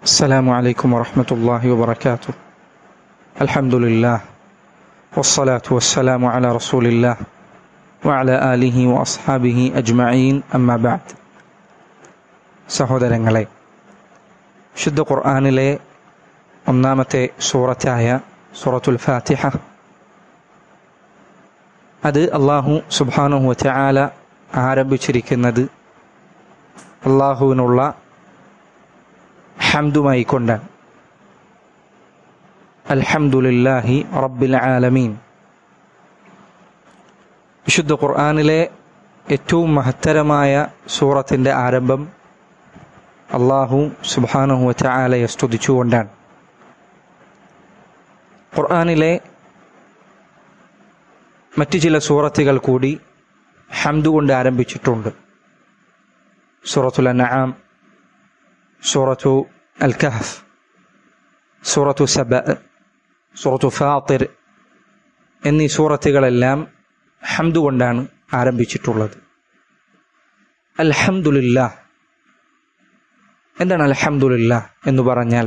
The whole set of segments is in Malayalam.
السلام عليكم ورحمة الله وبركاته الحمد لله والصلاة والسلام على رسول الله وعلى آله وأصحابه أجمعين أما بعد സഹോദരങ്ങളെ ശുദ്ധ ഖുർആാനിലെ ഒന്നാമത്തെ സൂറത്തായ സൂറത്തുൽ ഫാത്തിഹ അത് അള്ളാഹു സുബാനുഹു വചാല ആരംഭിച്ചിരിക്കുന്നത് അള്ളാഹുവിനുള്ള ഹംദുമായി കൊണ്ടാണ് അൽഹംദുലില്ലാഹി റബ്ബിൽ ആലമീൻ വിശുദ്ധ ഖുർആാനിലെ ഏറ്റവും മഹത്തരമായ സൂറത്തിൻ്റെ ആരംഭം അള്ളാഹു സുബാനഹു വചാലയെ സ്തുതിച്ചുകൊണ്ടാണ് ഖുർആാനിലെ മറ്റു ചില സൂറത്തുകൾ കൂടി ഹംദു കൊണ്ട് ആരംഭിച്ചിട്ടുണ്ട് സൂറത്തുൽ അൻആം സൂറത്തു അൽ കഹഫ് സൂറത്തു സബ സൂറത്തു ഫാത്തിർ എന്നീ സൂറത്തുകളെല്ലാം ഹംദു കൊണ്ടാണ് ആരംഭിച്ചിട്ടുള്ളത് അൽഹംദുലില്ലാ എന്താണ് അൽഹംദുലില്ല എന്ന് പറഞ്ഞാൽ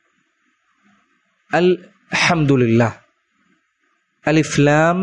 അൽ ഹംദുലില്ല അലിഫ്ലാം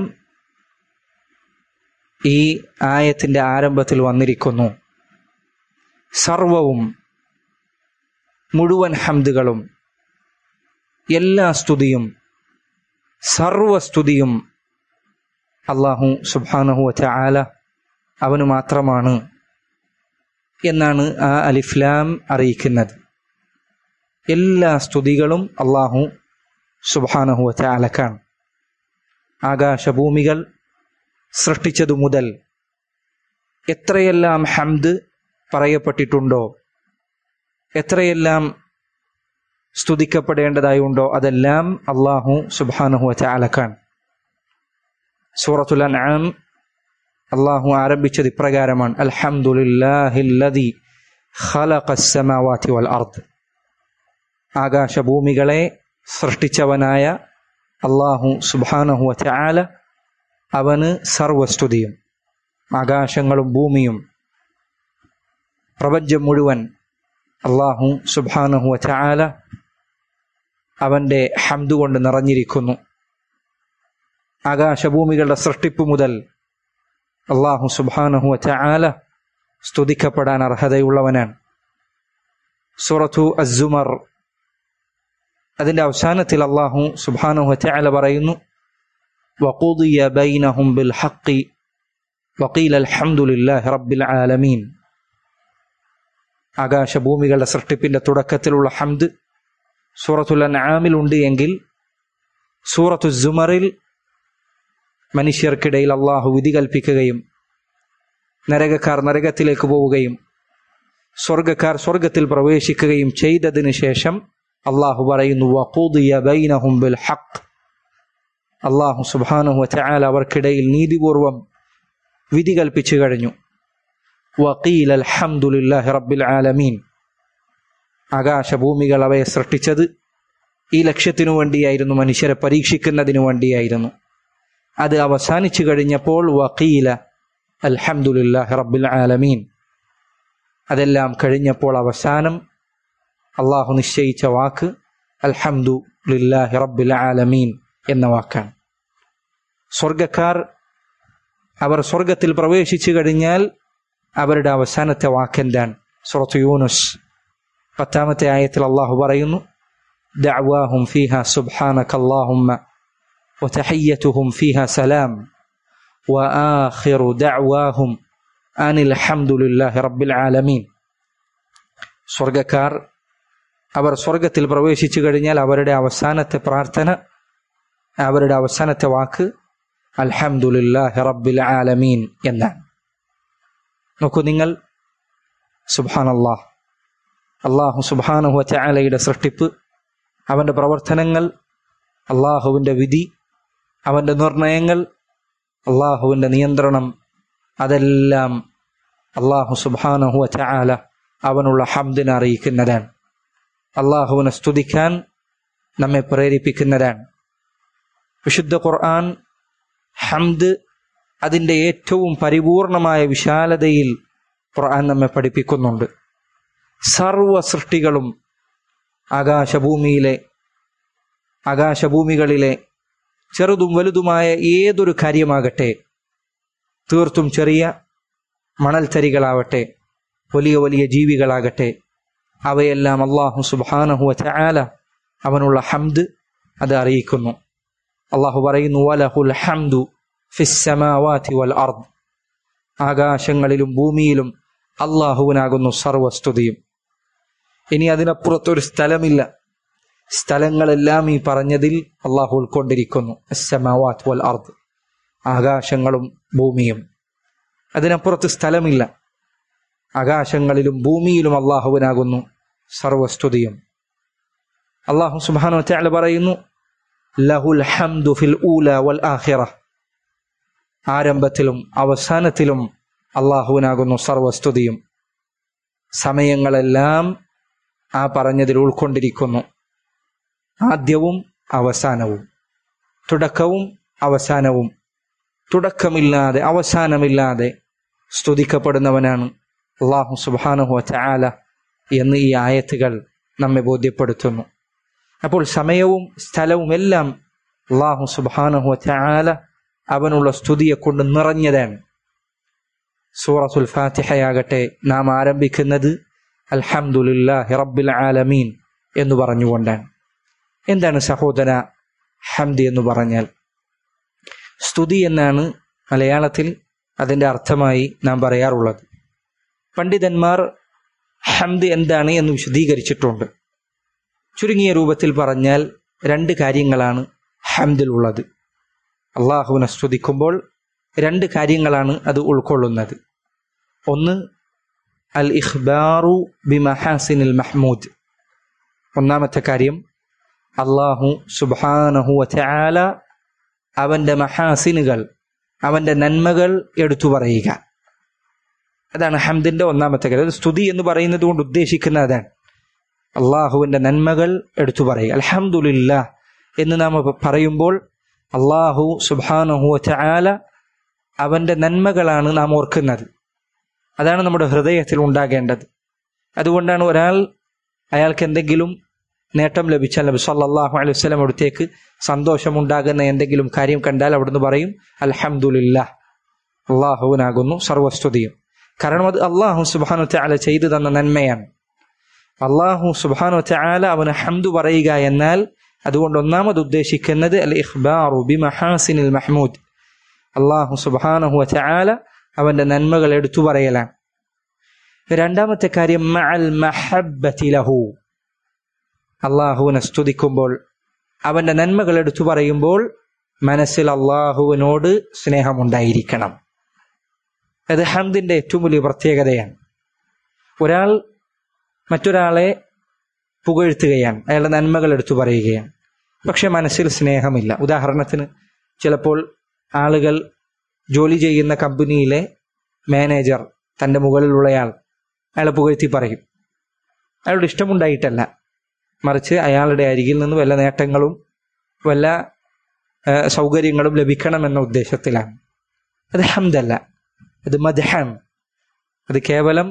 ഈ ആയത്തിന്റെ ആരംഭത്തിൽ വന്നിരിക്കുന്നു സർവവും മുഴുവൻ ഹംദുകളും എല്ലാ സ്തുതിയും സർവസ്തുതിയും അള്ളാഹു സുബാനഹു ആല അവന് മാത്രമാണ് എന്നാണ് ആ അലിഫ്ലാം അറിയിക്കുന്നത് എല്ലാ സ്തുതികളും അള്ളാഹു സുബാനഹു ആലക്കാണ് ആകാശഭൂമികൾ സൃഷ്ടിച്ചതു മുതൽ എത്രയെല്ലാം ഹംദ് പറയപ്പെട്ടിട്ടുണ്ടോ എത്രയെല്ലാം സ്തുതിക്കപ്പെടേണ്ടതായുണ്ടോ അതെല്ലാം അള്ളാഹു സുബാനഹു ചാലക്കാണ് സൂറത്തുൽ അൻആം അള്ളാഹു ആരംഭിച്ചത് ഇപ്രകാരമാണ് അൽഹംദുലില്ലാഹില്ലദി ഖലഖസ്സമാവാതി വൽ അർദ് ആകാശഭൂമികളെ സൃഷ്ടിച്ചവനായ അള്ളാഹു സുബാനഹു ചാല അവന് സർവസ്തുതിയും ആകാശങ്ങളും ഭൂമിയും പ്രപഞ്ചം മുഴുവൻ അള്ളാഹു സുബാനഹു ചാല അവന്റെ ഹംദു കൊണ്ട് നിറഞ്ഞിരിക്കുന്നു ആകാശഭൂമികളുടെ സൃഷ്ടിപ്പ് മുതൽ അള്ളാഹു സുബാനഹു ചാല സ്തുതിക്കപ്പെടാൻ അർഹതയുള്ളവനാണ് സുറത്തു അസുമർ അതിന്റെ അവസാനത്തിൽ അള്ളാഹു സുബാനഹു ചാല പറയുന്നു وقضي بينهم بالحق وقيل الحمد لله رب العالمين ആകാശഭൂമികളുടെ സൃഷ്ടിപ്പിന്റെ തുടക്കത്തിലുള്ള ഹംദ് സൂറത്തുൽ അൻആമിൽ ഉണ്ട് എങ്കിൽ സൂറത്തു സുമറിൽ മനുഷ്യർക്കിടയിൽ അള്ളാഹു വിധി കൽപ്പിക്കുകയും നരകക്കാർ നരകത്തിലേക്ക് പോവുകയും സ്വർഗക്കാർ സ്വർഗത്തിൽ പ്രവേശിക്കുകയും ചെയ്തതിനു ശേഷം അള്ളാഹു പറയുന്നു ബൈനഹും ബിൽ ഹഖ് അള്ളാഹു സുബാനുഹു ചായാൽ അവർക്കിടയിൽ നീതിപൂർവം വിധി കൽപ്പിച്ചു കഴിഞ്ഞു വക്കീൽ അൽഹംദുലില്ലാഹി റബ്ബിൽ ആലമീൻ ആകാശഭൂമികൾ അവയെ സൃഷ്ടിച്ചത് ഈ ലക്ഷ്യത്തിനു വേണ്ടിയായിരുന്നു മനുഷ്യരെ പരീക്ഷിക്കുന്നതിനു വേണ്ടിയായിരുന്നു അത് അവസാനിച്ചു കഴിഞ്ഞപ്പോൾ വക്കീല അൽഹംദുലില്ലാഹി റബ്ബിൽ ആലമീൻ അതെല്ലാം കഴിഞ്ഞപ്പോൾ അവസാനം അള്ളാഹു നിശ്ചയിച്ച വാക്ക് അൽഹംദു ലില്ലാഹി റബ്ബിൽ ആലമീൻ എന്ന വാക്കാണ് സ്വർഗക്കാർ അവർ സ്വർഗത്തിൽ പ്രവേശിച്ചു കഴിഞ്ഞാൽ അവരുടെ അവസാനത്തെ വാക്കെന്താണ് സുറത്ത് യൂനുസ് പത്താമത്തെ ആയത്തിൽ അള്ളാഹു പറയുന്നു دعواهم فيها سبحانك اللهم وتحيتهم فيها سلام وآخر دعواهم أن الحمد لله رب العالمين സ്വർഗക്കാർ അവർ സ്വർഗത്തിൽ പ്രവേശിച്ചു കഴിഞ്ഞാൽ അവരുടെ അവസാനത്തെ പ്രാർത്ഥന അവരുടെ അവസാനത്തെ വാക്ക് അൽഹംദുലില്ലാഹി റബ്ബിൽ ആലമീൻ എന്നാണ് നോക്കൂ നിങ്ങൾ സുബാനല്ലാഹ് അള്ളാഹു സുബാനുഹു ചാലയുടെ സൃഷ്ടിപ്പ് അവന്റെ പ്രവർത്തനങ്ങൾ അള്ളാഹുവിന്റെ വിധി അവന്റെ നിർണയങ്ങൾ അള്ളാഹുവിന്റെ നിയന്ത്രണം അതെല്ലാം അള്ളാഹു സുബാനഹു ചാല അവനുള്ള ഹംദിനെ അറിയിക്കുന്നതാണ് അള്ളാഹുവിനെ സ്തുതിക്കാൻ നമ്മെ പ്രേരിപ്പിക്കുന്നതാണ് വിശുദ്ധ ഖുർആൻ ഹംദ് അതിൻ്റെ ഏറ്റവും പരിപൂർണമായ വിശാലതയിൽ ഖുർആൻ നമ്മെ പഠിപ്പിക്കുന്നുണ്ട് സർവ സൃഷ്ടികളും ആകാശഭൂമിയിലെ ആകാശഭൂമികളിലെ ചെറുതും വലുതുമായ ഏതൊരു കാര്യമാകട്ടെ തീർത്തും ചെറിയ മണൽത്തരികളാവട്ടെ വലിയ വലിയ ജീവികളാകട്ടെ അവയെല്ലാം അള്ളാഹു സുബാനഹുവ ചാല അവനുള്ള ഹംദ് അത് അറിയിക്കുന്നു അള്ളാഹു പറയുന്നു വലഹുൽ ഹംദു ഫിസ്സമാവാതി വൽ അർദ് ആകാശങ്ങളിലും ഭൂമിയിലും അള്ളാഹുവിനാകുന്നു സർവസ്തുതിയും ഇനി അതിനപ്പുറത്തൊരു സ്ഥലമില്ല സ്ഥലങ്ങളെല്ലാം ഈ പറഞ്ഞതിൽ അള്ളാഹു ഉൾക്കൊണ്ടിരിക്കുന്നു അസ്സമാവാത് വൽ അർദ് ആകാശങ്ങളും ഭൂമിയും അതിനപ്പുറത്ത് സ്ഥലമില്ല ആകാശങ്ങളിലും ഭൂമിയിലും അള്ളാഹുവിനാകുന്നു സർവസ്തുതിയും അള്ളാഹു സുബാനു ചാല പറയുന്നു ലഹുൽ ഹംദു ഫിൽ ഊല വൽ ആഖിറ ആരംഭത്തിലും അവസാനത്തിലും അള്ളാഹുവിനാകുന്നു സർവസ്തുതിയും സമയങ്ങളെല്ലാം ആ പറഞ്ഞതിൽ ഉൾക്കൊണ്ടിരിക്കുന്നു ആദ്യവും അവസാനവും തുടക്കവും അവസാനവും തുടക്കമില്ലാതെ അവസാനമില്ലാതെ സ്തുതിക്കപ്പെടുന്നവനാണ് അള്ളാഹു സുബാനുഹു ചാല എന്ന് ഈ ആയത്തുകൾ നമ്മെ ബോധ്യപ്പെടുത്തുന്നു അപ്പോൾ സമയവും സ്ഥലവും എല്ലാം അള്ളാഹു സുബാനുഹു ചാല അവനുള്ള സ്തുതിയെ കൊണ്ട് നിറഞ്ഞതാണ് സൂറത്തുൽ ഫാത്തിഹയാകട്ടെ നാം ആരംഭിക്കുന്നത് അൽഹംദുലില്ലാഹി റബ്ബിൽ ആലമീൻ എന്ന് പറഞ്ഞുകൊണ്ടാണ് എന്താണ് സഹോദര ഹംദി എന്ന് പറഞ്ഞാൽ സ്തുതി എന്നാണ് മലയാളത്തിൽ അതിൻ്റെ അർത്ഥമായി നാം പറയാറുള്ളത് പണ്ഡിതന്മാർ ഹംദ് എന്താണ് എന്ന് വിശദീകരിച്ചിട്ടുണ്ട് ചുരുങ്ങിയ രൂപത്തിൽ പറഞ്ഞാൽ രണ്ട് കാര്യങ്ങളാണ് ഹംദിലുള്ളത് അള്ളാഹുവിനെ സ്തുതിക്കുമ്പോൾ രണ്ട് കാര്യങ്ങളാണ് അത് ഉൾക്കൊള്ളുന്നത് ഒന്ന് അൽ ഇഖ്ബാറു ബി മഹാസിനിൽ മഹ്മൂദ് ഒന്നാമത്തെ കാര്യം അള്ളാഹു സുബാനഹു വല അവന്റെ മഹാസിനുകൾ അവന്റെ നന്മകൾ എടുത്തു പറയുക അതാണ് ഹംദിന്റെ ഒന്നാമത്തെ കാര്യം സ്തുതി എന്ന് പറയുന്നത് കൊണ്ട് ഉദ്ദേശിക്കുന്ന അതാണ് അള്ളാഹുവിന്റെ നന്മകൾ എടുത്തു പറയുക അലഹമുല്ല എന്ന് നാം പറയുമ്പോൾ അള്ളാഹു സുബാനഹു ചാല അവന്റെ നന്മകളാണ് നാം ഓർക്കുന്നത് അതാണ് നമ്മുടെ ഹൃദയത്തിൽ ഉണ്ടാകേണ്ടത് അതുകൊണ്ടാണ് ഒരാൾ അയാൾക്ക് എന്തെങ്കിലും നേട്ടം ലഭിച്ചാൽ നബി സല്ലാഹു അലൈഹി വസ്ലം അടുത്തേക്ക് സന്തോഷമുണ്ടാകുന്ന എന്തെങ്കിലും കാര്യം കണ്ടാൽ അവിടുന്ന് പറയും അൽഹമുല്ല അള്ളാഹുവിനാകുന്നു സർവസ്തുതിയും കാരണം അത് അള്ളാഹു സുബാനു ചാല ചെയ്തു തന്ന നന്മയാണ് അള്ളാഹു സുബാനു ചാല അവന് ഹംദു പറയുക എന്നാൽ അതുകൊണ്ട് ഒന്നാമത് ഉദ്ദേശിക്കുന്നത് അൽ ഇഖ്ബാറു ബി മഹാസിനിൽ മഹ്മൂദ് അള്ളാഹു സുബാനഹു ചാല അവന്റെ നന്മകൾ എടുത്തു പറയലാണ് രണ്ടാമത്തെ കാര്യം മഅൽ മഹബ്ബത്തി ലഹു അള്ളാഹുവിനെ സ്തുതിക്കുമ്പോൾ അവന്റെ നന്മകൾ എടുത്തു പറയുമ്പോൾ മനസ്സിൽ അള്ളാഹുവിനോട് സ്നേഹമുണ്ടായിരിക്കണം അത് ഹംദിന്റെ ഏറ്റവും വലിയ പ്രത്യേകതയാണ് ഒരാൾ മറ്റൊരാളെ പുകഴ്ത്തുകയാണ് അയാളുടെ നന്മകൾ എടുത്തു പറയുകയാണ് പക്ഷെ മനസ്സിൽ സ്നേഹമില്ല ഉദാഹരണത്തിന് ചിലപ്പോൾ ആളുകൾ ജോലി ചെയ്യുന്ന കമ്പനിയിലെ മാനേജർ തൻ്റെ മുകളിലുള്ളയാൾ അയാളെ പുകഴ്ത്തി പറയും അയാളുടെ ഇഷ്ടമുണ്ടായിട്ടല്ല മറിച്ച് അയാളുടെ അരികിൽ നിന്ന് വല്ല നേട്ടങ്ങളും വല്ല സൗകര്യങ്ങളും ലഭിക്കണമെന്ന ഉദ്ദേശത്തിലാണ് അത് ഹംദല്ല അത് മദ്ഹം അത് കേവലം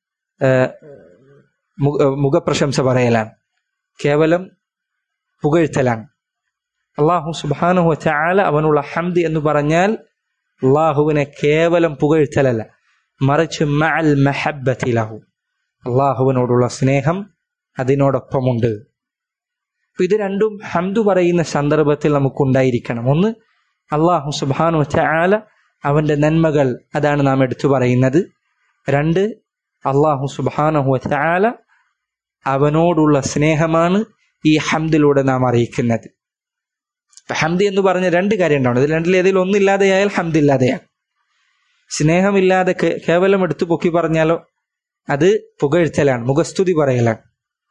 മുഖപ്രശംസ പറയലാണ് കേവലം പുകഴ്ത്തലാണ് അള്ളാഹു സുബാനുഹു ചാല അവനുള്ള ഹംദ് എന്ന് പറഞ്ഞാൽ അള്ളാഹുവിനെ കേവലം പുകഴ്ത്തലല്ല മറിച്ച് മഅൽ മഹബത്തിലാഹു അള്ളാഹുവിനോടുള്ള സ്നേഹം അതിനോടൊപ്പമുണ്ട് അപ്പൊ ഇത് രണ്ടും ഹംദു പറയുന്ന സന്ദർഭത്തിൽ നമുക്കുണ്ടായിരിക്കണം ഒന്ന് അള്ളാഹു സുബാനു ചാല അവന്റെ നന്മകൾ അതാണ് നാം എടുത്തു പറയുന്നത് രണ്ട് അള്ളാഹു സുബാനഹു ചാല അവനോടുള്ള സ്നേഹമാണ് ഈ ഹംദിലൂടെ നാം അറിയിക്കുന്നത് ഹംദി എന്ന് പറഞ്ഞ രണ്ട് കാര്യം ഉണ്ടാവും ഇതിൽ രണ്ടിൽ ഏതെങ്കിലും ഒന്നില്ലാതെയായാൽ ഹംദില്ലാതെയാകും സ്നേഹമില്ലാതെ കേവലം എടുത്തു പൊക്കി പറഞ്ഞാലോ അത് പുകഴ്ത്തലാണ് മുഖസ്തുതി പറയലാണ്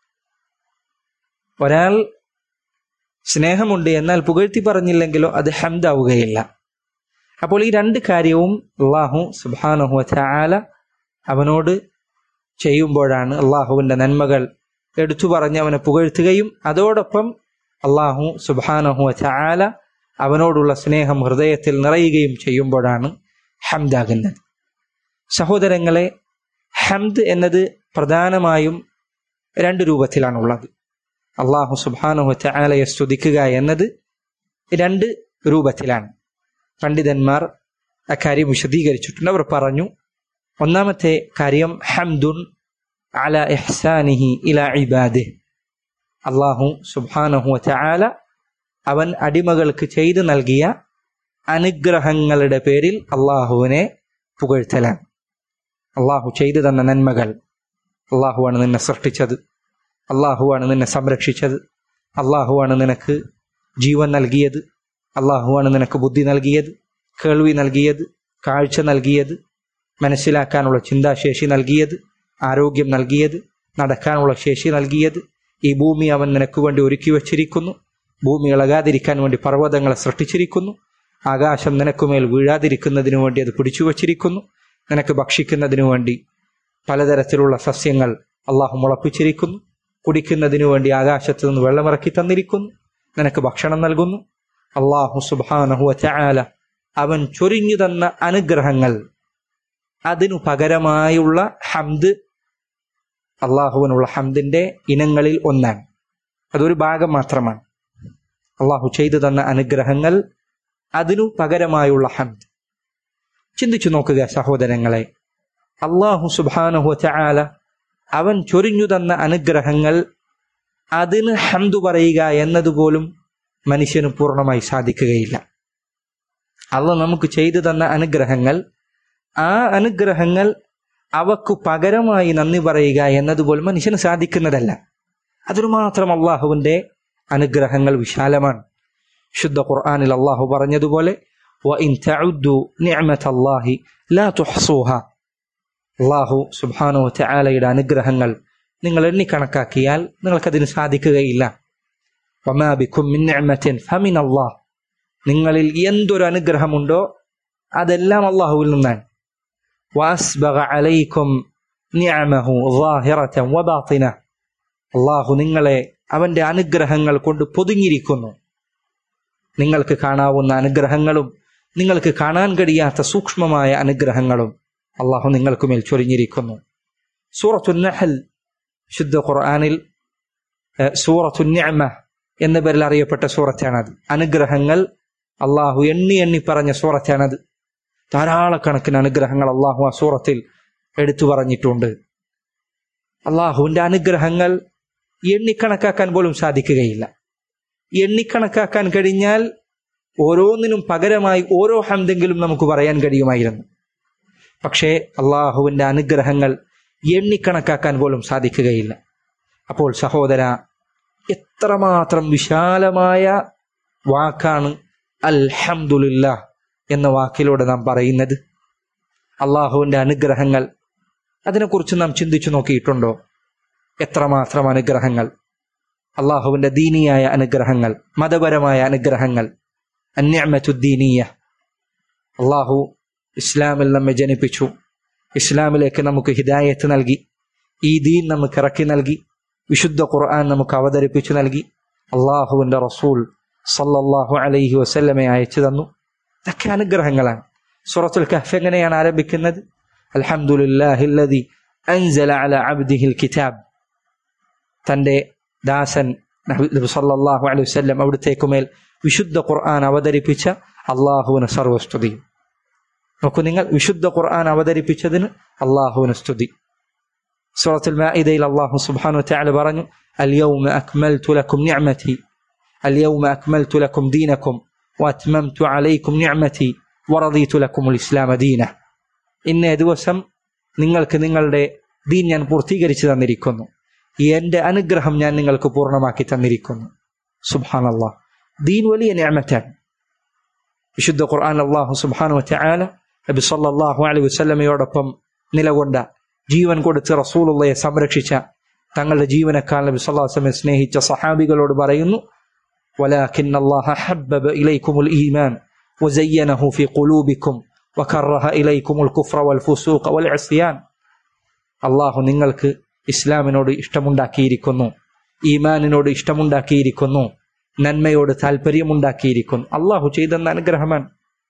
ഒരാൾ സ്നേഹമുണ്ട് എന്നാൽ പുകഴ്ത്തി പറഞ്ഞില്ലെങ്കിലോ അത് ഹംദാവുകയില്ല അപ്പോൾ ഈ രണ്ട് കാര്യവും അള്ളാഹു സുബാനഹു ചാല അവനോട് ചെയ്യുമ്പോഴാണ് അള്ളാഹുവിന്റെ നന്മകൾ എടുത്തു പറഞ്ഞ് അവനെ പുകഴ്ത്തുകയും അതോടൊപ്പം അള്ളാഹു സുബാനഹു ചാല അവനോടുള്ള സ്നേഹം ഹൃദയത്തിൽ നിറയുകയും ചെയ്യുമ്പോഴാണ് ഹംദാകുന്നത് സഹോദരങ്ങളെ ഹംദ് എന്നത് പ്രധാനമായും രണ്ട് രൂപത്തിലാണുള്ളത് അള്ളാഹു സുബാനുഹു ചാലയെ സ്തുതിക്കുക എന്നത് രണ്ട് രൂപത്തിലാണ് പണ്ഡിതന്മാർ അക്കാര്യം വിശദീകരിച്ചിട്ടുണ്ട് അവർ പറഞ്ഞു ഒന്നാമത്തെ കാര്യം ഹംദുൻ അല ഇഹ്സാനിഹി ഇല ഇബാദി അള്ളാഹു സുബാനഹു ചാല അവൻ അടിമകൾക്ക് ചെയ്തു നൽകിയ അനുഗ്രഹങ്ങളുടെ പേരിൽ അള്ളാഹുവിനെ പുകഴ്ത്തലാണ് അള്ളാഹു ചെയ്തു തന്ന നന്മകൾ അള്ളാഹുവാണ് നിന്നെ സൃഷ്ടിച്ചത് അള്ളാഹുവാണ് നിന്നെ സംരക്ഷിച്ചത് അള്ളാഹുവാണ് നിനക്ക് ജീവൻ നൽകിയത് അള്ളാഹുവാണ് നിനക്ക് ബുദ്ധി നൽകിയത് കേൾവി നൽകിയത് കാഴ്ച നൽകിയത് മനസ്സിലാക്കാനുള്ള ചിന്താശേഷി നൽകിയത് ആരോഗ്യം നൽകിയത് നടക്കാനുള്ള ശേഷി നൽകിയത് ഈ ഭൂമി അവൻ നിനക്ക് വേണ്ടി ഒരുക്കി വച്ചിരിക്കുന്നു ഭൂമി ഇളകാതിരിക്കാൻ വേണ്ടി പർവ്വതങ്ങളെ സൃഷ്ടിച്ചിരിക്കുന്നു ആകാശം നിനക്കുമേൽ വീഴാതിരിക്കുന്നതിനു വേണ്ടി അത് പിടിച്ചു വച്ചിരിക്കുന്നു നിനക്ക് ഭക്ഷിക്കുന്നതിനു വേണ്ടി പലതരത്തിലുള്ള സസ്യങ്ങൾ അള്ളാഹു മുളപ്പിച്ചിരിക്കുന്നു കുടിക്കുന്നതിനു വേണ്ടി ആകാശത്ത് നിന്ന് വെള്ളമിറക്കി തന്നിരിക്കുന്നു നിനക്ക് ഭക്ഷണം നൽകുന്നു അള്ളാഹു സുബാനഹുവ ചായാല അവൻ ചൊരിഞ്ഞു തന്ന അനുഗ്രഹങ്ങൾ അതിനു പകരമായുള്ള ഹംദ് അള്ളാഹുവിനുള്ള ഹംദിന്റെ ഇനങ്ങളിൽ ഒന്നാണ് അതൊരു ഭാഗം മാത്രമാണ് അള്ളാഹു ചെയ്തു തന്ന അനുഗ്രഹങ്ങൾ അതിനു പകരമായുള്ള ഹംദ് ചിന്തിച്ചു നോക്കുക സഹോദരങ്ങളെ അള്ളാഹു സുബാനഹു ചായാല അവൻ ചൊരിഞ്ഞു തന്ന അനുഗ്രഹങ്ങൾ അതിന് ഹംദു പറയുക എന്നതുപോലും മനുഷ്യന് പൂർണ്ണമായി സാധിക്കുകയില്ല അള്ള നമുക്ക് ചെയ്തു തന്ന അനുഗ്രഹങ്ങൾ ആ അനുഗ്രഹങ്ങൾ അവക്ക് പകരമായി നന്ദി പറയുക എന്നതുപോലും മനുഷ്യന് സാധിക്കുന്നതല്ല അതിനു മാത്രം അള്ളാഹുവിന്റെ അനുഗ്രഹങ്ങൾ വിശാലമാണ് ശുദ്ധ ഖുർആാനിൽ അള്ളാഹു പറഞ്ഞതുപോലെ അള്ളാഹു സുബാനോ ചാലയുടെ അനുഗ്രഹങ്ങൾ നിങ്ങൾ എണ്ണിക്കണക്കാക്കിയാൽ നിങ്ങൾക്കതിന് സാധിക്കുകയില്ല അള്ളാഹ് നിങ്ങളിൽ എന്തൊരു അനുഗ്രഹമുണ്ടോ അതെല്ലാം അള്ളാഹുവിൽ നിന്നാണ് അള്ളാഹു നിങ്ങളെ അവന്റെ അനുഗ്രഹങ്ങൾ കൊണ്ട് പൊതിഞ്ഞിരിക്കുന്നു നിങ്ങൾക്ക് കാണാവുന്ന അനുഗ്രഹങ്ങളും നിങ്ങൾക്ക് കാണാൻ കഴിയാത്ത സൂക്ഷ്മമായ അനുഗ്രഹങ്ങളും അള്ളാഹു നിങ്ങൾക്ക് മേൽ ചൊരിഞ്ഞിരിക്കുന്നു സൂറത്തു നഹൽ ശുദ്ധ ഖുർആാനിൽ സൂറത്തു നിഅമ എന്ന പേരിൽ അറിയപ്പെട്ട സൂറത്താണത് അനുഗ്രഹങ്ങൾ അള്ളാഹു എണ്ണി എണ്ണി പറഞ്ഞ സൂറത്താണത് ധാരാളക്കണക്കിന് അനുഗ്രഹങ്ങൾ അള്ളാഹു ആ സൂറത്തിൽ എടുത്തു പറഞ്ഞിട്ടുണ്ട് അള്ളാഹുവിന്റെ അനുഗ്രഹങ്ങൾ എണ്ണിക്കണക്കാക്കാൻ പോലും സാധിക്കുകയില്ല എണ്ണിക്കണക്കാക്കാൻ കഴിഞ്ഞാൽ ഓരോന്നിനും പകരമായി ഓരോ ഹന്തെങ്കിലും നമുക്ക് പറയാൻ കഴിയുമായിരുന്നു പക്ഷേ അള്ളാഹുവിന്റെ അനുഗ്രഹങ്ങൾ എണ്ണിക്കണക്കാക്കാൻ പോലും സാധിക്കുകയില്ല അപ്പോൾ സഹോദര എത്രമാത്രം വിശാലമായ വാക്കാണ് അൽഹംദുലില്ല എന്ന വാക്കിലൂടെ നാം പറയുന്നത് അള്ളാഹുവിന്റെ അനുഗ്രഹങ്ങൾ അതിനെക്കുറിച്ച് നാം ചിന്തിച്ചു നോക്കിയിട്ടുണ്ടോ എത്രമാത്രം അനുഗ്രഹങ്ങൾ അള്ളാഹുവിന്റെ ദീനിയായ അനുഗ്രഹങ്ങൾ മതപരമായ അനുഗ്രഹങ്ങൾ അന്യമത്തുദ്ദീനീയ അള്ളാഹു ഇസ്ലാമിൽ നമ്മെ ജനിപ്പിച്ചു ഇസ്ലാമിലേക്ക് നമുക്ക് ഹിദായത്ത് നൽകി ഈ ദീൻ നമുക്ക് ഇറക്കി നൽകി വിശുദ്ധ ഖുർആൻ നമുക്ക് അവതരിപ്പിച്ചു നൽകി അള്ളാഹുവിന്റെ റസൂൽ സല്ലല്ലാഹു അലൈഹി വസല്ലമെ അയച്ചു തന്നു ഇതൊക്കെ അനുഗ്രഹങ്ങളാണ് സൂറത്തുൽ കഹ്ഫ് എങ്ങനെയാണ് ആരംഭിക്കുന്നത് അൽഹംദുലില്ലാഹില്ലദി അൻസല അല അബ്ദിഹിൽ കിതാബ് തന്റെ ദാസൻ നബി സല്ലല്ലാഹു അലൈഹി വസല്ലം അവിടുത്തേക്കുമേൽ വിശുദ്ധ ഖുർആൻ അവതരിപ്പിച്ച അള്ളാഹുവിന് സർവസ്തുതി നോക്കൂ നിങ്ങൾ വിശുദ്ധ ഖുർആൻ അവതരിപ്പിച്ചതിന് അള്ളാഹുവിന് സ്തുതി സൂറത്തുൽ മാഇദയിൽ അള്ളാഹു സുബ്ഹാനഹു വതആല പറഞ്ഞു اليوم أكملت لكم نعمتي اليوم أكملت لكم دينكم وأتممت عليكم نعمتي ورضيت لكم الإسلام دينا ഇന്നേ ദിവസം നിങ്ങൾക്ക് നിങ്ങളുടെ ദീൻ ഞാൻ പൂർത്തീകരിച്ചു തന്നിരിക്കുന്നു എന്റെ അനുഗ്രഹം ഞാൻ നിങ്ങൾക്ക് പൂർണ്ണമാക്കി തന്നിരിക്കുന്നു സുബാൻ അള്ളാഹ് ദീൻ വലിയ ഞാമത്താണ് വിശുദ്ധ ഖുർആൻ അള്ളാഹു സുബാനു വറ്റആല നബി സല്ലല്ലാഹു അലൈഹി വസല്ലമയോടൊപ്പം നിലകൊണ്ട ജീവൻ കൊടുത്ത് റസൂലുള്ളയെ സംരക്ഷിച്ച തങ്ങളുടെ ജീവനക്കാൽ നബി സല്ലല്ലാഹു അലൈഹി വസല്ലമയെ സ്നേഹിച്ച സഹാബികളോട് പറയുന്നു ولكن الله حبب إليكم الإيمان وزينه في قلوبكم وكره إليكم الكفر والفسوق والعصيان അള്ളാഹു നിങ്ങൾക്ക് ഇസ്ലാമിനോട് ഇഷ്ടമുണ്ടാക്കിയിരിക്കുന്നു ഈമാനിനോട് ഇഷ്ടമുണ്ടാക്കിയിരിക്കുന്നു നന്മയോട് താല്പര്യമുണ്ടാക്കിയിരിക്കുന്നു അള്ളാഹു ചെയ്തെന്ന അനുഗ്രഹമാണ്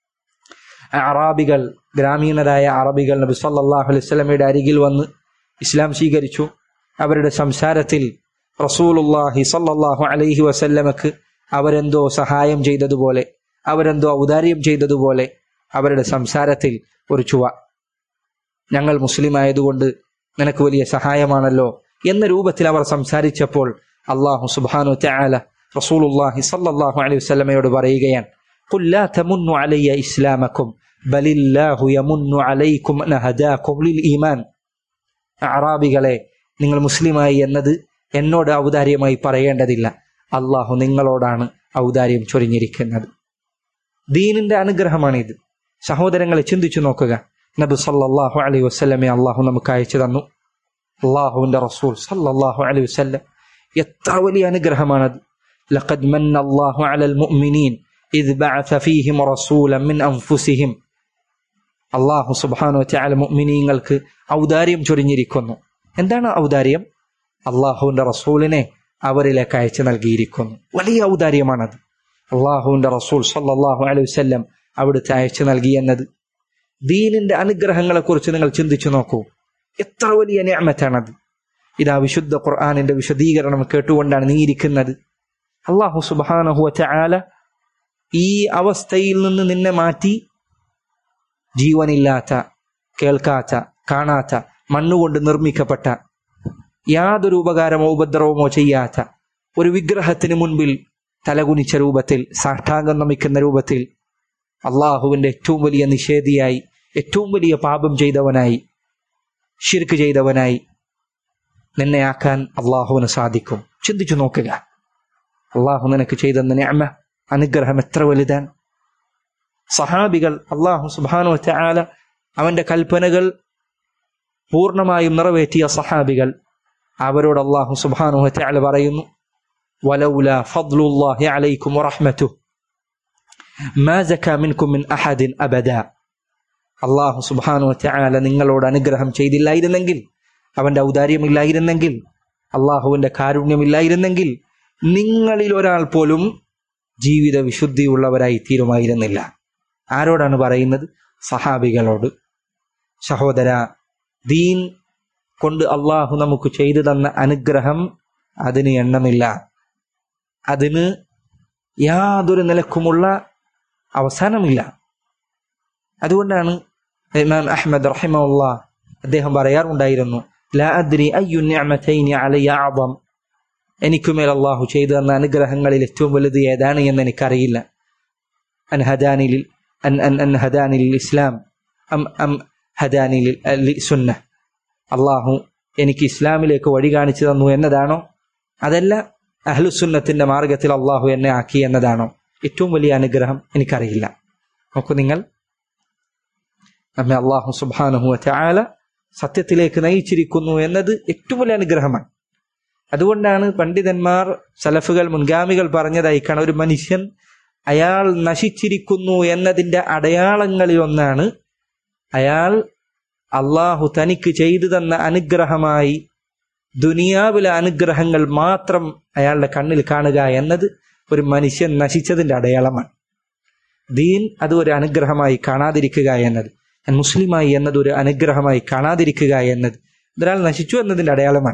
അറാബികൾ ഗ്രാമീണരായ അറബികൾ നബി സല്ലല്ലാഹു അലൈഹി വസല്ലമയുടെ അരികിൽ വന്ന് ഇസ്ലാം സ്വീകരിച്ചു അവരുടെ സംസാരത്തിൽ റസൂലുല്ലാഹി സല്ലല്ലാഹു അലൈഹി വസല്ലമക്ക് അവരെന്തോ സഹായം ചെയ്തതുപോലെ അവരെന്തോ ഔദാര്യം ചെയ്തതുപോലെ അവരുടെ സംസാരത്തിൽ ഒരു ചുവ ഞങ്ങൾ മുസ്ലിം ആയതുകൊണ്ട് നിനക്ക് വലിയ സഹായമാണല്ലോ എന്ന രൂപത്തിൽ അവർ സംസാരിച്ചപ്പോൾ അള്ളാഹു സുബാനു തആല റസൂലുല്ലാഹി സല്ലല്ലാഹു അലൈഹി വസല്ലമയോട് പറയുകയാണ് قل لا تمنوا علي إسلامكم بل الله يمن عليكم أن هداكم للإيمان അറാബികളെ നിങ്ങൾ മുസ്ലിമായി എന്നത് എന്നോട് ഔദാര്യമായി പറയേണ്ടതില്ല അള്ളാഹു നിങ്ങളോടാണ് ഔദാര്യം ചൊരിഞ്ഞിരിക്കുന്നത് ദീനിന്റെ അനുഗ്രഹമാണിത് സഹോദരങ്ങളെ ചിന്തിച്ചു നോക്കുക നബി സല്ലല്ലാഹു അലൈഹി വസല്ലമെ അള്ളാഹു നമുക്ക് അയച്ചു തന്നു അള്ളാഹുവിന്റെ റസൂൽ സല്ലല്ലാഹു അലൈഹി വസല്ലം എത്ര വലിയ അനുഗ്രഹമാണത് لقد من الله على المؤمنين إذ بعث فيهم رسولا من أنفسهم അള്ളാഹു സുബാനു ചാല മുഅ്മിനീങ്ങൾക്ക് ഔദാര്യം ചൊരിഞ്ഞിരിക്കുന്നു എന്താണ് ഔദാര്യം അള്ളാഹുവിന്റെ റസൂലിനെ അവരിലേക്ക് അയച്ചു നൽകിയിരിക്കുന്നു വലിയ ഔദാര്യമാണത് അള്ളാഹുവിന്റെ റസൂൽ സല്ലല്ലാഹു അലൈഹി വസല്ലം അവിടുത്തെ അയച്ചു നൽകി എന്നത് ദീനിന്റെ അനുഗ്രഹങ്ങളെ കുറിച്ച് നിങ്ങൾ ചിന്തിച്ചു നോക്കൂ എത്ര വലിയ ഞാമത്താണത് ഇതാ വിശുദ്ധ ഖുർആാനിന്റെ വിശദീകരണം കേട്ടുകൊണ്ടാണ് നീ ഇരിക്കുന്നത് അള്ളാഹു സുബാനഹു ചാല ഈ അവസ്ഥയിൽ നിന്ന് നിന്നെ മാറ്റി ജീവനില്ലാത്ത കേൾക്കാത്ത കാണാത്ത മണ്ണുകൊണ്ട് നിർമ്മിക്കപ്പെട്ട യാതൊരു ഉപകാരമോ ഉപദ്രവമോ ചെയ്യാത്ത ഒരു വിഗ്രഹത്തിന് മുൻപിൽ തലകുനിച്ച രൂപത്തിൽ സാഷ്ടാംഗം നമിക്കുന്ന രൂപത്തിൽ അള്ളാഹുവിന്റെ ഏറ്റവും വലിയ നിഷേധിയായി ഏറ്റവും വലിയ പാപം ചെയ്തവനായി ഷിർക്ക് ചെയ്തവനായി നിന്നെ ആക്കാൻ അള്ളാഹുവിന് സാധിക്കും ചിന്തിച്ചു നോക്കുക അള്ളാഹു നിനക്ക് ചെയ്തെന്ന ഞാമ അനുഗ്രഹം എത്ര വലുതാണ് സഹാബികൾ അള്ളാഹു സുബാനു ചാല അവന്റെ കൽപ്പനകൾ പൂർണ്ണമായും നിറവേറ്റിയ സഹാബികൾ അവരോട് അള്ളാഹു സുബാനു ചാല പറയുന്നു ولولا فضل الله عليكم ورحمته ما زكى منكم من أحد أبدا അള്ളാഹു സുബാനു ചാല നിങ്ങളോട് അനുഗ്രഹം ചെയ്തില്ലായിരുന്നെങ്കിൽ അവന്റെ ഔദാര്യമില്ലായിരുന്നെങ്കിൽ അള്ളാഹുവിന്റെ കാരുണ്യമില്ലായിരുന്നെങ്കിൽ നിങ്ങളിൽ ഒരാൾ പോലും ജീവിത വിശുദ്ധിയുള്ളവരായി തീരുമായിരുന്നില്ല ആരോടാണ് പറയുന്നത് സഹാബികളോട് സഹോദര ദീൻ കൊണ്ട് അള്ളാഹു നമുക്ക് ചെയ്തു തന്ന അനുഗ്രഹം അതിന് എണ്ണമില്ല അതിന് യാതൊരു നിലക്കുമുള്ള അവസാനമില്ല അതുകൊണ്ടാണ് ഇമാം അഹമ്മദ് റഹിമുള്ള അദ്ദേഹം പറയാറുണ്ടായിരുന്നു ലാ അദ്രി അയ്യു നിഅമതൈനി അലയ്യ അഅദം എനിക്കുമേൽ അള്ളാഹു ചെയ്തു തന്ന അനുഗ്രഹങ്ങളിൽ ഏറ്റവും വലുത് ഏതാണ് എന്ന് എനിക്കറിയില്ല അൻ ഹദാനിലിൽ അൻ അൻ അൻ ഹദാനിലിൽ ഇസ്ലാം അം അം ഹദാനിലിൽ സുന്ന അള്ളാഹു എനിക്ക് ഇസ്ലാമിലേക്ക് വഴി കാണിച്ചു തന്നു എന്നതാണോ അതല്ല അഹ്ലുസുന്നത്തിന്റെ മാർഗത്തിൽ അള്ളാഹു എന്നെ ആക്കി എന്നതാണോ ഏറ്റവും വലിയ അനുഗ്രഹം എനിക്കറിയില്ല നോക്കൂ നിങ്ങൾ നമ്മെ അള്ളാഹു സുബാനുഹു ചാല സത്യത്തിലേക്ക് നയിച്ചിരിക്കുന്നു എന്നത് ഏറ്റവും വലിയ അനുഗ്രഹമാണ് അതുകൊണ്ടാണ് പണ്ഡിതന്മാർ സലഫുകൾ മുൻഗാമികൾ പറഞ്ഞതായി കാണാം ഒരു മനുഷ്യൻ അയാൾ നശിച്ചിരിക്കുന്നു എന്നതിന്റെ അടയാളങ്ങളിൽ ഒന്നാണ് അയാൾ അള്ളാഹു തനിക്ക് ചെയ്തു തന്ന അനുഗ്രഹമായി ദുനിയാവിലെ അനുഗ്രഹങ്ങൾ മാത്രം അയാളുടെ കണ്ണിൽ കാണുക എന്നത് ഒരു മനുഷ്യൻ നശിച്ചതിന്റെ അടയാളമാണ് ദീൻ അത് ഒരു അനുഗ്രഹമായി കാണാതിരിക്കുക എന്നത് ഞാൻ മുസ്ലിമായി എന്നത് ഒരു അനുഗ്രഹമായി കാണാതിരിക്കുക എന്നത് ഒരാൾ നശിച്ചു എന്നതിന്റെ അടയാളമാണ്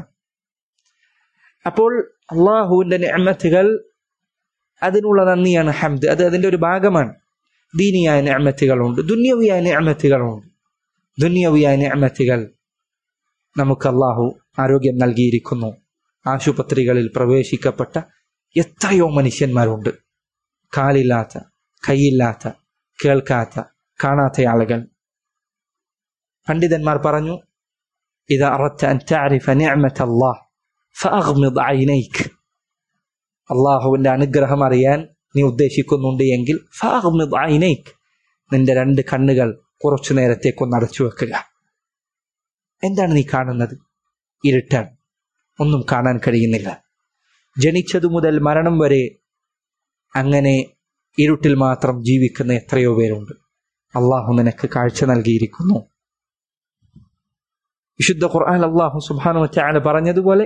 അപ്പോൾ അള്ളാഹുവിന്റെ നിഅമത്തുകൾ അതിനുള്ള നന്ദിയാണ് ഹംദ് അത് അതിന്റെ ഒരു ഭാഗമാണ് ദീനിയായ നിഅമത്തുകളുണ്ട് ദുന്യവിയായ നിഅമത്തുകളുണ്ട് ദുന്യവിയായ നിഅമത്തുകൾ നമുക്ക് അള്ളാഹു ആരോഗ്യം നൽകിയിരിക്കുന്നു ആശുപത്രികളിൽ പ്രവേശിക്കപ്പെട്ട എത്രയോ മനുഷ്യന്മാരുണ്ട് കാലില്ലാത്ത കൈയില്ലാത്ത കേൾക്കാത്ത കാണാത്ത ആളുകൾ പണ്ഡിതന്മാർ പറഞ്ഞു ഇത് അറത്ത അൻ തഅരിഫ നിഅമത അല്ലാഹ് ഫഅഗ്മിദ് ഐനൈക് അള്ളാഹുവിന്റെ അനുഗ്രഹം അറിയാൻ നീ ഉദ്ദേശിക്കുന്നുണ്ട് എങ്കിൽ ഫഅഗ്മിദ് ഐനൈക് നിന്റെ രണ്ട് കണ്ണുകൾ കുറച്ചു നേരത്തേക്കൊന്ന് അടച്ചു വെക്കുക എന്താണ് നീ കാണുന്നത് ഇരുട്ടാണ് ഒന്നും കാണാൻ കഴിയുന്നില്ല ജനിച്ചതു മുതൽ മരണം വരെ അങ്ങനെ ഇരുട്ടിൽ മാത്രം ജീവിക്കുന്ന എത്രയോ പേരുണ്ട് അള്ളാഹു നിനക്ക് കാഴ്ച നൽകിയിരിക്കുന്നു വിശുദ്ധ ഖുർആൻ അള്ളാഹു സുബാനു ചാല പറഞ്ഞതുപോലെ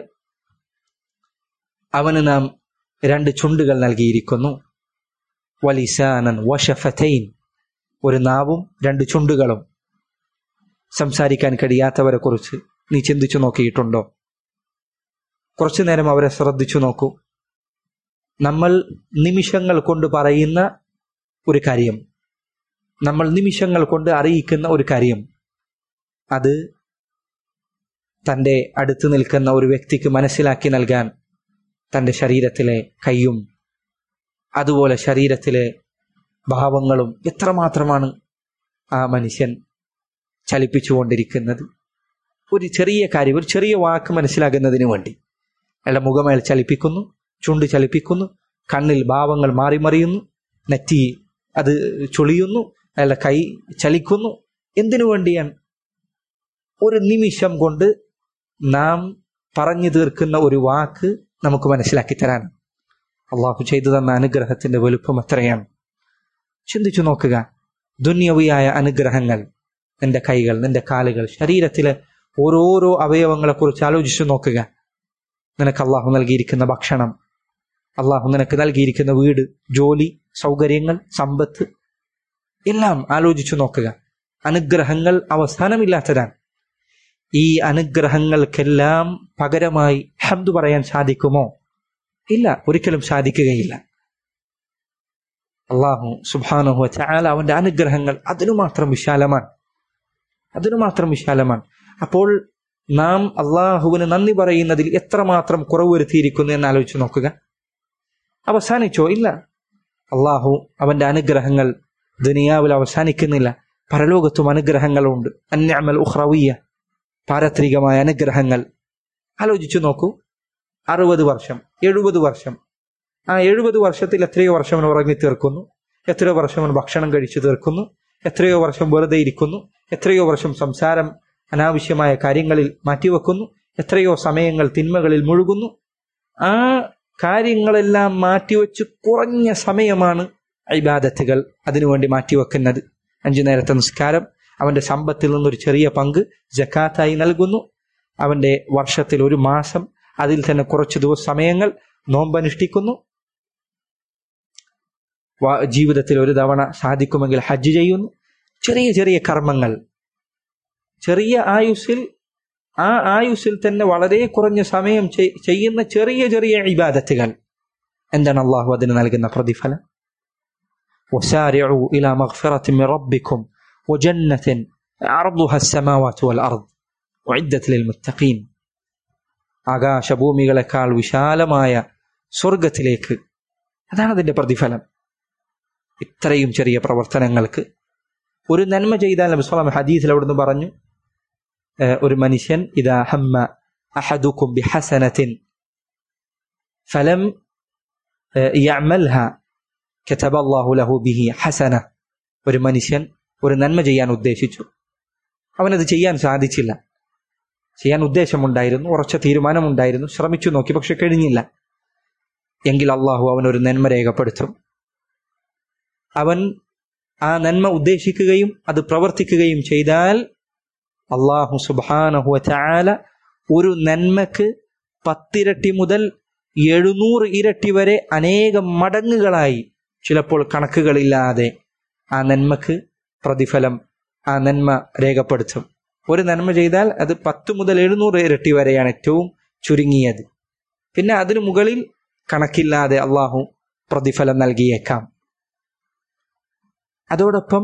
അവന് നാം രണ്ട് ചുണ്ടുകൾ നൽകിയിരിക്കുന്നു വലിസാനൻ വഷഫതൈൻ ഒരു നാവും രണ്ട് ചുണ്ടുകളും സംസാരിക്കാൻ കഴിയാത്തവരെ കുറിച്ച് നീ ചിന്തിച്ചു നോക്കിയിട്ടുണ്ടോ കുറച്ചു നേരം അവരെ ശ്രദ്ധിച്ചു നോക്കൂ നമ്മൾ നിമിഷങ്ങൾ കൊണ്ട് പറയുന്ന ഒരു കാര്യം നമ്മൾ നിമിഷങ്ങൾ കൊണ്ട് അറിയിക്കുന്ന ഒരു കാര്യം അത് തൻ്റെ അടുത്ത് നിൽക്കുന്ന ഒരു വ്യക്തിക്ക് മനസ്സിലാക്കി നൽകാൻ തൻ്റെ ശരീരത്തിലെ കൈയും അതുപോലെ ശരീരത്തിലെ ഭാവങ്ങളും എത്രമാത്രമാണ് ആ മനുഷ്യൻ ചലിപ്പിച്ചുകൊണ്ടിരിക്കുന്നത് ഒരു ചെറിയ കാര്യം ഒരു ചെറിയ വാക്ക് മനസ്സിലാകുന്നതിന് വേണ്ടി അയാളുടെ മുഖമേൽ ചലിപ്പിക്കുന്നു ചുണ്ട് ചലിപ്പിക്കുന്നു കണ്ണിൽ ഭാവങ്ങൾ മാറി മറിയുന്നു നെറ്റി അത് ചൊളിയുന്നു അയാളുടെ കൈ ചലിക്കുന്നു എന്തിനു വേണ്ടിയാണ് ഒരു നിമിഷം കൊണ്ട് നാം പറഞ്ഞു തീർക്കുന്ന ഒരു വാക്ക് നമുക്ക് മനസ്സിലാക്കി തരാൻ അള്ളാഹു ചെയ്തു തന്ന അനുഗ്രഹത്തിന്റെ വലുപ്പം എത്രയാണ് ചിന്തിച്ചു നോക്കുക ദുന്യവിയായ അനുഗ്രഹങ്ങൾ നിന്റെ കൈകൾ നിന്റെ കാലുകൾ ശരീരത്തിലെ ഓരോരോ അവയവങ്ങളെ കുറിച്ച് ആലോചിച്ചു നോക്കുക നിനക്ക് അള്ളാഹു നൽകിയിരിക്കുന്ന ഭക്ഷണം അള്ളാഹു നിനക്ക് നൽകിയിരിക്കുന്ന വീട് ജോലി സൗകര്യങ്ങൾ സമ്പത്ത് എല്ലാം ആലോചിച്ചു നോക്കുക അനുഗ്രഹങ്ങൾ അവസാനമില്ലാത്തതാണ് ഈ അനുഗ്രഹങ്ങൾക്കെല്ലാം പകരമായി ഹംദ് പറയാൻ സാധിക്കുമോ ഇല്ല ഒരിക്കലും സാധിക്കുകയില്ല അള്ളാഹു സുബാനുഹു ചാല അവന്റെ അനുഗ്രഹങ്ങൾ അതിനു മാത്രം വിശാലമാണ് അതിനു മാത്രം വിശാലമാണ് അപ്പോൾ നാം അള്ളാഹുവിന് നന്ദി പറയുന്നതിൽ എത്രമാത്രം കുറവ് വരുത്തിയിരിക്കുന്നു എന്ന് ആലോചിച്ച് നോക്കുക അവസാനിച്ചോ ഇല്ല അള്ളാഹു അവന്റെ അനുഗ്രഹങ്ങൾ ദുനിയാവിൽ അവസാനിക്കുന്നില്ല പരലോകത്തും അനുഗ്രഹങ്ങളുണ്ട് അന്യമൽ ഉഹ്റവിയ പാരത്രികമായ അനുഗ്രഹങ്ങൾ ആലോചിച്ചു നോക്കൂ അറുപത് വർഷം എഴുപത് വർഷം ആ എഴുപത് വർഷത്തിൽ എത്രയോ വർഷം അവൻ ഉറങ്ങി തീർക്കുന്നു എത്രയോ വർഷം അവൻ ഭക്ഷണം കഴിച്ചു തീർക്കുന്നു എത്രയോ വർഷം വെറുതെ ഇരിക്കുന്നു എത്രയോ വർഷം സംസാരം അനാവശ്യമായ കാര്യങ്ങളിൽ മാറ്റിവെക്കുന്നു എത്രയോ സമയങ്ങൾ തിന്മകളിൽ മുഴുകുന്നു ആ കാര്യങ്ങളെല്ലാം മാറ്റിവെച്ച് കുറഞ്ഞ സമയമാണ് ഇബാദത്തുകൾ അതിനുവേണ്ടി മാറ്റിവെക്കുന്നത് അഞ്ചു നേരത്തെ നിസ്കാരം അവന്റെ സമ്പത്തിൽ നിന്നൊരു ചെറിയ പങ്ക് ജക്കാത്തായി നൽകുന്നു അവന്റെ വർഷത്തിൽ ഒരു മാസം അതിൽ തന്നെ കുറച്ചു ദിവസ സമയങ്ങൾ നോമ്പനുഷ്ഠിക്കുന്നു ജീവിതത്തിൽ ഒരു തവണ സാധിക്കുമെങ്കിൽ ഹജ്ജ് ചെയ്യുന്നു ചെറിയ ചെറിയ കർമ്മങ്ങൾ ചെറിയ ആയുസ്സിൽ ആ ആയുസ്സിൽ തന്നെ വളരെ കുറഞ്ഞ സമയം ചെയ്യുന്ന ചെറിയ ചെറിയ ഇബാദത്തുകൾ എന്താണ് അള്ളാഹു അതിന് നൽകുന്ന പ്രതിഫലം وسارعوا إلى مغفرة من ربكم وجنة عرضها السماوات والأرض وعدت للمتقين ആകാശഭൂമികളെക്കാൾ വിശാലമായ സ്വർഗത്തിലേക്ക് അതാണ് അതിന്റെ പ്രതിഫലം ഇത്രയും ചെറിയ പ്രവർത്തനങ്ങൾക്ക് ഒരു നന്മ ചെയ്താൽ നബി സ്വലാം ഹദീസിൽ അവിടുന്ന് പറഞ്ഞു ഒരു മനുഷ്യൻ ഇതാ ഹമ്മ അഹദുക്കും ബിഹസനത്തിൻ ഫലം യഅമൽഹ كتب الله له به حسنة ഒരു മനുഷ്യൻ ഒരു നന്മ ചെയ്യാൻ ഉദ്ദേശിച്ചു അവനത് ചെയ്യാൻ സാധിച്ചില്ല ചെയ്യാൻ ഉദ്ദേശമുണ്ടായിരുന്നു ഉറച്ച തീരുമാനമുണ്ടായിരുന്നു ശ്രമിച്ചു നോക്കി പക്ഷെ കഴിഞ്ഞില്ല എങ്കിൽ അള്ളാഹു അവൻ ഒരു നന്മ രേഖപ്പെടുത്തും അവൻ ആ നന്മ ഉദ്ദേശിക്കുകയും അത് പ്രവർത്തിക്കുകയും ചെയ്താൽ അള്ളാഹു സുബാനഹു ചാല ഒരു നന്മക്ക് പത്തിരട്ടി മുതൽ എഴുന്നൂറ് ഇരട്ടി വരെ അനേകം മടങ്ങുകളായി ചിലപ്പോൾ കണക്കുകളില്ലാതെ ആ നന്മക്ക് പ്രതിഫലം ആ നന്മ രേഖപ്പെടുത്തും ഒരു നന്മ ചെയ്താൽ അത് പത്ത് മുതൽ എഴുന്നൂറ് ഇരട്ടി വരെയാണ് ഏറ്റവും ചുരുങ്ങിയത് പിന്നെ അതിനു മുകളിൽ കണക്കില്ലാതെ അള്ളാഹു പ്രതിഫലം നൽകിയേക്കാം അതോടൊപ്പം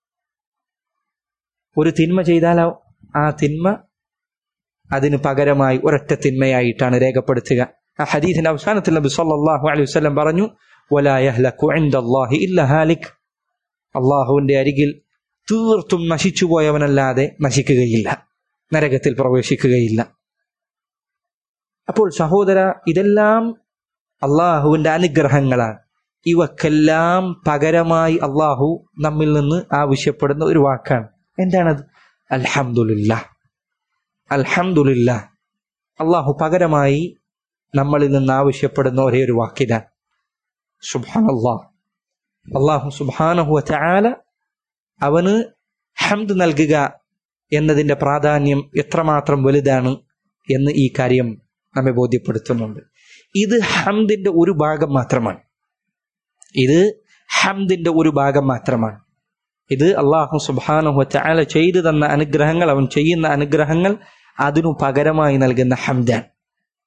ഒരു തിന്മ ചെയ്താൽ ആ തിന്മ അതിന് പകരമായി ഒരൊറ്റ തിന്മയായിട്ടാണ് രേഖപ്പെടുത്തുക ആ ഹദീസിന്റെ അവസാനത്തിൽ നബി സല്ലല്ലാഹു അലൈഹി വസല്ലം പറഞ്ഞു വലാ യഹ്ലകു ഇൻദല്ലാഹി ഇല്ല ഹാലിക് അള്ളാഹുവിന്റെ അരികിൽ തീർത്തും നശിച്ചു പോയവനല്ലാതെ നശിക്കുകയില്ല നരകത്തിൽ പ്രവേശിക്കുകയില്ല അപ്പോൾ സഹോദര ഇതെല്ലാം അള്ളാഹുവിന്റെ അനുഗ്രഹങ്ങളാണ് ഇവക്കെല്ലാം പകരമായി അള്ളാഹു നമ്മിൽ നിന്ന് ആവശ്യപ്പെടുന്ന ഒരു വാക്കാണ് എന്താണത് അൽഹംദുലില്ല അൽഹംദുലില്ല അള്ളാഹു പകരമായി നമ്മളിൽ നിന്ന് ആവശ്യപ്പെടുന്ന ഒരേ ഒരു വാക്കിതാണ് സുബാൻ അള്ളാഹ് അള്ളാഹു സുബാനഹു ചാല അവന് ഹംദ് നൽകുക എന്നതിന്റെ പ്രാധാന്യം എത്രമാത്രം വലുതാണ് എന്ന് ഈ കാര്യം നമ്മെ ബോധ്യപ്പെടുത്തുന്നുണ്ട് ഇത് ഹംദിന്റെ ഒരു ഭാഗം മാത്രമാണ് ഇത് ഹംദിന്റെ ഒരു ഭാഗം മാത്രമാണ് ഇത് അള്ളാഹു സുബാനുഹു ചാല ചെയ്തു തന്ന അനുഗ്രഹങ്ങൾ അവൻ ചെയ്യുന്ന അനുഗ്രഹങ്ങൾ അതിനു പകരമായി നൽകുന്ന ഹംദാൻ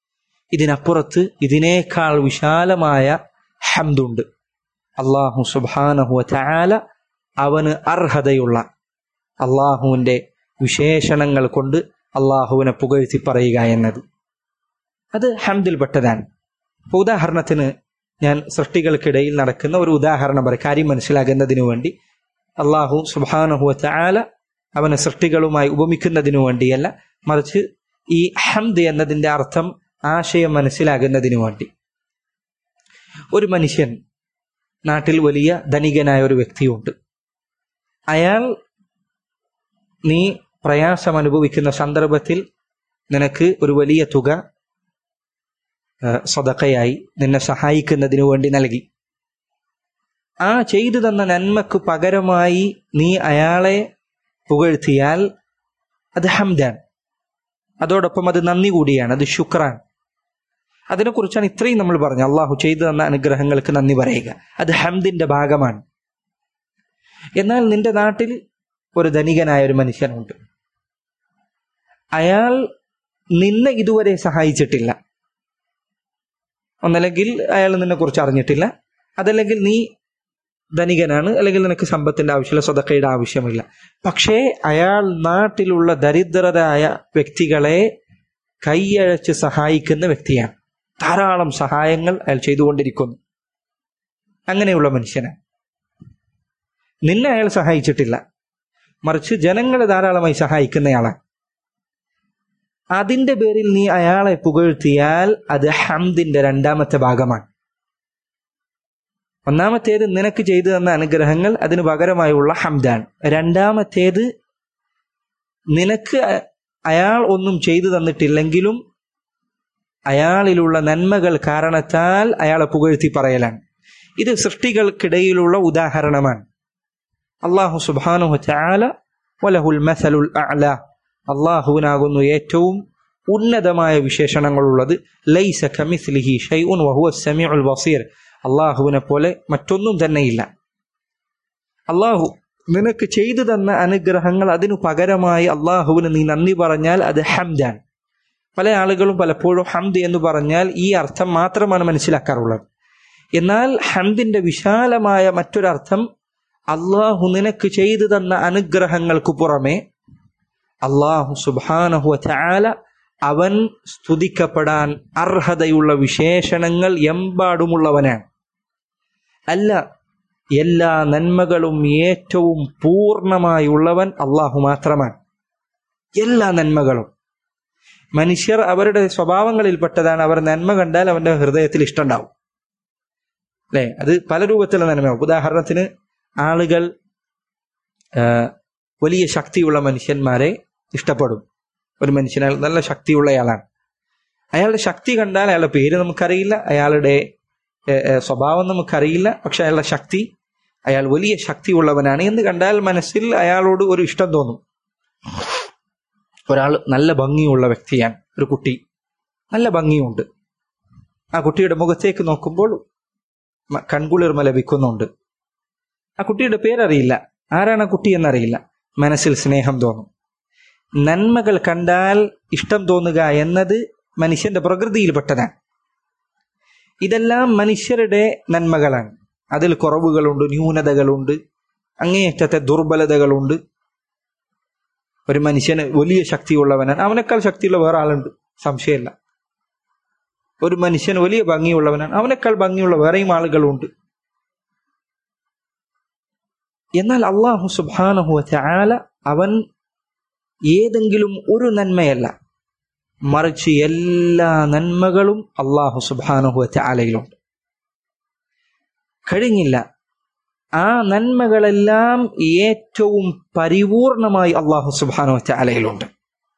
ഇതിനപ്പുറത്ത് ഇതിനേക്കാൾ വിശാലമായ ഹംദുണ്ട് അള്ളാഹു സുബാനഹുവ ചാല അവന് അർഹതയുള്ള അള്ളാഹുവിൻ്റെ വിശേഷണങ്ങൾ കൊണ്ട് അള്ളാഹുവിനെ പുകഴ്ത്തി പറയുക എന്നത് അത് ഹംദിൽപ്പെട്ടതാണ് ഇപ്പോൾ ഉദാഹരണത്തിന് ഞാൻ സൃഷ്ടികൾക്കിടയിൽ നടക്കുന്ന ഒരു ഉദാഹരണം പറയും കാര്യം മനസ്സിലാകുന്നതിനു വേണ്ടി അള്ളാഹു സുബാനഹുവ ചാല അവനെ സൃഷ്ടികളുമായി ഉപമിക്കുന്നതിനു വേണ്ടിയല്ല മറിച്ച് ഈ ഹംദ് എന്നതിൻ്റെ അർത്ഥം ആശയം മനസ്സിലാകുന്നതിനു വേണ്ടി ഒരു മനുഷ്യൻ നാട്ടിൽ വലിയ ധനികനായ ഒരു വ്യക്തിയുണ്ട് അയാൾ നീ പ്രയാസം അനുഭവിക്കുന്ന സന്ദർഭത്തിൽ നിനക്ക് ഒരു വലിയ തുക സ്വതക്കയായി നിന്നെ സഹായിക്കുന്നതിനു വേണ്ടി നൽകി ആ ചെയ്തു തന്ന നന്മക്ക് പകരമായി നീ അയാളെ പുകഴ്ത്തിയാൽ അത് ഹംദാൻ അതോടൊപ്പം അത് നന്ദി കൂടിയാണ് അത് ശുക്രാൻ അതിനെക്കുറിച്ചാണ് ഇത്രയും നമ്മൾ പറഞ്ഞു അള്ളാഹു ചെയ്തു തന്ന അനുഗ്രഹങ്ങൾക്ക് നന്ദി പറയുക അത് ഹംദിന്റെ ഭാഗമാണ് എന്നാൽ നിന്റെ നാട്ടിൽ ഒരു ധനികനായ ഒരു മനുഷ്യനുണ്ട് അയാൾ നിന്നെ ഇതുവരെ സഹായിച്ചിട്ടില്ല ഒന്നല്ലെങ്കിൽ അയാൾ നിന്നെ കുറിച്ച് അറിഞ്ഞിട്ടില്ല അതല്ലെങ്കിൽ നീ ധനികനാണ് അല്ലെങ്കിൽ നിനക്ക് സമ്പത്തിന്റെ ആവശ്യമില്ല സ്വതക്കയുടെ ആവശ്യമില്ല പക്ഷേ അയാൾ നാട്ടിലുള്ള ദരിദ്രരായ വ്യക്തികളെ കൈയഴച്ച് സഹായിക്കുന്ന വ്യക്തിയാണ് ധാരാളം സഹായങ്ങൾ അയാൾ ചെയ്തുകൊണ്ടിരിക്കുന്നു അങ്ങനെയുള്ള മനുഷ്യന് നിന്നെ അയാൾ സഹായിച്ചിട്ടില്ല മറിച്ച് ജനങ്ങളെ ധാരാളമായി സഹായിക്കുന്നയാളാണ് അതിന്റെ പേരിൽ നീ അയാളെ പുകഴ്ത്തിയാൽ അത് ഹംദിന്റെ രണ്ടാമത്തെ ഭാഗമാണ് ഒന്നാമത്തേത് നിനക്ക് ചെയ്തു തന്ന അനുഗ്രഹങ്ങൾ അതിന് പകരമായുള്ള ഹംദാണ് രണ്ടാമത്തേത് നിനക്ക് അയാൾ ഒന്നും ചെയ്തു തന്നിട്ടില്ലെങ്കിലും അയാളിലുള്ള നന്മകൾ കാരണത്താൽ അയാളെ പുകഴ്ത്തി പറയലാണ് ഇത് സൃഷ്ടികൾക്കിടയിലുള്ള ഉദാഹരണമാണ് അള്ളാഹു സുബാനു ചാല വലഹുൽ മസലുൽ അല അള്ളാഹുവിനാകുന്നു ഏറ്റവും ഉന്നതമായ വിശേഷണങ്ങളുള്ളത് ലൈസ കമിസ്ലിഹി ഷൈഉൻ വഹുവ സമീഉൽ ബസീർ അള്ളാഹുവിനെ പോലെ മറ്റൊന്നും തന്നെയില്ല അള്ളാഹു നിനക്ക് ചെയ്തു തന്ന അനുഗ്രഹങ്ങൾ അതിനു പകരമായി അള്ളാഹുവിന് നീ നന്ദി പറഞ്ഞാൽ അത് ഹംദാൻ പല ആളുകളും പലപ്പോഴും ഹംദ് എന്ന് പറഞ്ഞാൽ ഈ അർത്ഥം മാത്രമാണ് മനസ്സിലാക്കാറുള്ളത് എന്നാൽ ഹംദിന്റെ വിശാലമായ മറ്റൊരർത്ഥം അള്ളാഹു നിനക്ക് ചെയ്തു തന്ന അനുഗ്രഹങ്ങൾക്ക് പുറമെ അള്ളാഹു സുബാനഹു ചാല അവൻ സ്തുതിക്കപ്പെടാൻ അർഹതയുള്ള വിശേഷണങ്ങൾ എമ്പാടുമുള്ളവനാണ് അല്ല എല്ലാ നന്മകളും ഏറ്റവും പൂർണ്ണമായി ഉള്ളവൻ അള്ളാഹു മാത്രമാണ് എല്ലാ നന്മകളും മനുഷ്യർ അവരുടെ സ്വഭാവങ്ങളിൽപ്പെട്ടതാണ് അവർ നന്മ കണ്ടാൽ അവന്റെ ഹൃദയത്തിൽ ഇഷ്ടമുണ്ടാവും അല്ലെ അത് പല രൂപത്തിലുള്ള നന്മയാവും ഉദാഹരണത്തിന് ആളുകൾ വലിയ ശക്തിയുള്ള മനുഷ്യന്മാരെ ഇഷ്ടപ്പെടും ഒരു മനുഷ്യൻ അയാൾ നല്ല ശക്തിയുള്ളയാളാണ് അയാളുടെ ശക്തി കണ്ടാൽ അയാളുടെ പേര് നമുക്കറിയില്ല അയാളുടെ സ്വഭാവം നമുക്കറിയില്ല പക്ഷെ അയാളുടെ ശക്തി അയാൾ വലിയ ശക്തിയുള്ളവനാണ് എന്ന് കണ്ടാൽ മനസ്സിൽ അയാളോട് ഒരു ഇഷ്ടം തോന്നും ഒരാൾ നല്ല ഭംഗിയുള്ള വ്യക്തിയാണ് ഒരു കുട്ടി നല്ല ഭംഗിയുണ്ട് ആ കുട്ടിയുടെ മുഖത്തേക്ക് നോക്കുമ്പോൾ കൺകുളിർമ ലഭിക്കുന്നുണ്ട് ആ കുട്ടിയുടെ പേരറിയില്ല ആരാണ് ആ കുട്ടി എന്നറിയില്ല മനസ്സിൽ സ്നേഹം തോന്നും നന്മകൾ കണ്ടാൽ ഇഷ്ടം തോന്നുക എന്നത് മനുഷ്യന്റെ പ്രകൃതിയിൽപ്പെട്ടതാണ് ഇതെല്ലാം മനുഷ്യരുടെ നന്മകളാണ് അതിൽ കുറവുകളുണ്ട് ന്യൂനതകളുണ്ട് അങ്ങേയറ്റത്തെ ദുർബലതകളുണ്ട് ഒരു മനുഷ്യന് വലിയ ശക്തിയുള്ളവനാണ് അവനേക്കാൾ ശക്തിയുള്ള വേറെ ആളുണ്ട് സംശയമില്ല ഒരു മനുഷ്യൻ വലിയ ഭംഗിയുള്ളവനാണ് അവനേക്കാൾ ഭംഗിയുള്ള വേറെയും ആളുകളുണ്ട് എന്നാൽ അള്ളാഹു സുബാനഹു ചാല അവൻ ഏതെങ്കിലും ഒരു നന്മയല്ല മറിച്ച് എല്ലാ നന്മകളും അള്ളാഹു സുബാനഹു ചാലയിലുണ്ട് കഴിഞ്ഞില്ല ആ നന്മകളെല്ലാം ഏറ്റവും പരിപൂർണമായി അള്ളാഹു സുബാനു ചാലയിലുണ്ട്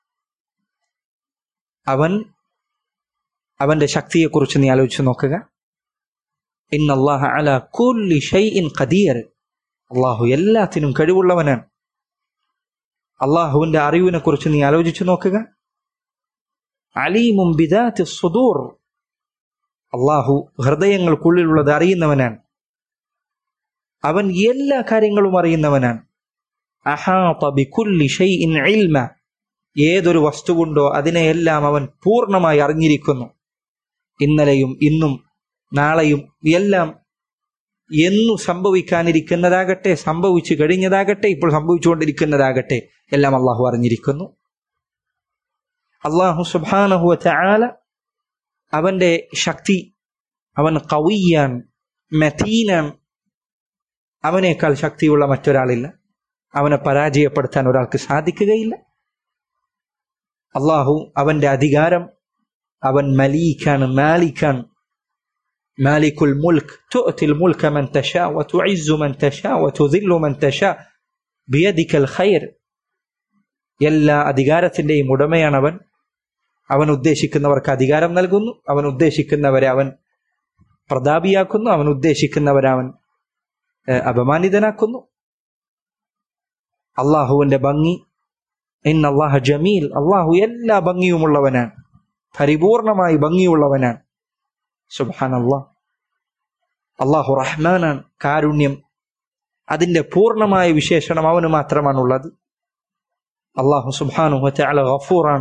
അവൻ അവന്റെ ശക്തിയെക്കുറിച്ച് നീ ആലോചിച്ച് നോക്കുക ഇന്നല്ലാഹ അല കുല്ലി ഷൈഇൻ ഖദീർ അള്ളാഹു എല്ലാത്തിനും കഴിവുള്ളവനാണ് അള്ളാഹുവിന്റെ അറിവിനെ കുറിച്ച് നീ ആലോചിച്ചു നോക്കുക അലീമും ബിദാത്ത് സുദൂർ അള്ളാഹു ഹൃദയങ്ങൾക്കുള്ളിലുള്ളത് അറിയുന്നവനാണ് അവൻ എല്ലാ കാര്യങ്ങളും അറിയുന്നവനാണ് അഹാത ബികുല്ലി ഷൈഇൻ ഇൽമ ഏതൊരു വസ്തുവുണ്ടോ അതിനെയെല്ലാം അവൻ പൂർണ്ണമായി അറിഞ്ഞിരിക്കുന്നു ഇന്നലെയും ഇന്നും നാളെയും എല്ലാം എന്നു സംഭവിക്കാനിരിക്കുന്നതാകട്ടെ സംഭവിച്ചു കഴിഞ്ഞതാകട്ടെ ഇപ്പോൾ സംഭവിച്ചുകൊണ്ടിരിക്കുന്നതാകട്ടെ എല്ലാം അള്ളാഹു അറിഞ്ഞിരിക്കുന്നു അള്ളാഹു സുബാനഹുവ ചാല അവന്റെ ശക്തി അവൻ കവിയാൻ മതീനാൻ അവനേക്കാൾ ശക്തിയുള്ള മറ്റൊരാളില്ല അവനെ പരാജയപ്പെടുത്താൻ ഒരാൾക്ക് സാധിക്കുകയില്ല അള്ളാഹു അവന്റെ അധികാരം അവൻ മലീക്കാണ് മാലിക്കാണ് مالك الملك تؤتي الملك من تشاء وتعز من تشاء وتذل من تشاء بيدك الخير എല്ലാ അധികാരത്തിന്റെയും ഉടമയാണ് അവൻ അവൻ ഉദ്ദേശിക്കുന്നവർക്ക് അധികാരം നൽകുന്നു അവൻ ഉദ്ദേശിക്കുന്നവരെ അവൻ പ്രതാപിയാക്കുന്നു അവൻ ഉദ്ദേശിക്കുന്നവരെ അവൻ അപമാനിതനാക്കുന്നു അള്ളാഹുവിന്റെ ഭംഗി ഇൻ അള്ളാഹ ജമീൽ അള്ളാഹു എല്ലാ ഭംഗിയുമുള്ളവനാണ് പരിപൂർണമായി ഭംഗിയുള്ളവനാണ് സുബാൻ അള്ളാഹ് അള്ളാഹു റഹ്മാനാണ് കാരുണ്യം അതിന്റെ പൂർണ്ണമായ വിശേഷണം അവന് മാത്രമാണുള്ളത് അള്ളാഹു സുബാനു ഗഫൂറാണ്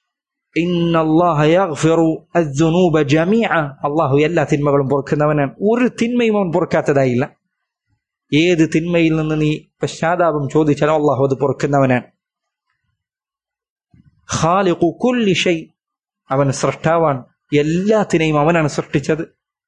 അള്ളാഹു എല്ലാ തിന്മകളും പൊറുക്കുന്നവനാണ് ഒരു തിന്മയും അവൻ പൊറുക്കാത്തതായില്ല ഏത് തിന്മയിൽ നിന്ന് നീ പശ്ചാത്താപം ചോദിച്ചാലോ അള്ളാഹു അത് പൊറുക്കുന്നവനാണ് അവൻ സൃഷ്ടാവാണ് എല്ലാത്തിനെയും അവനാണ് സൃഷ്ടിച്ചത്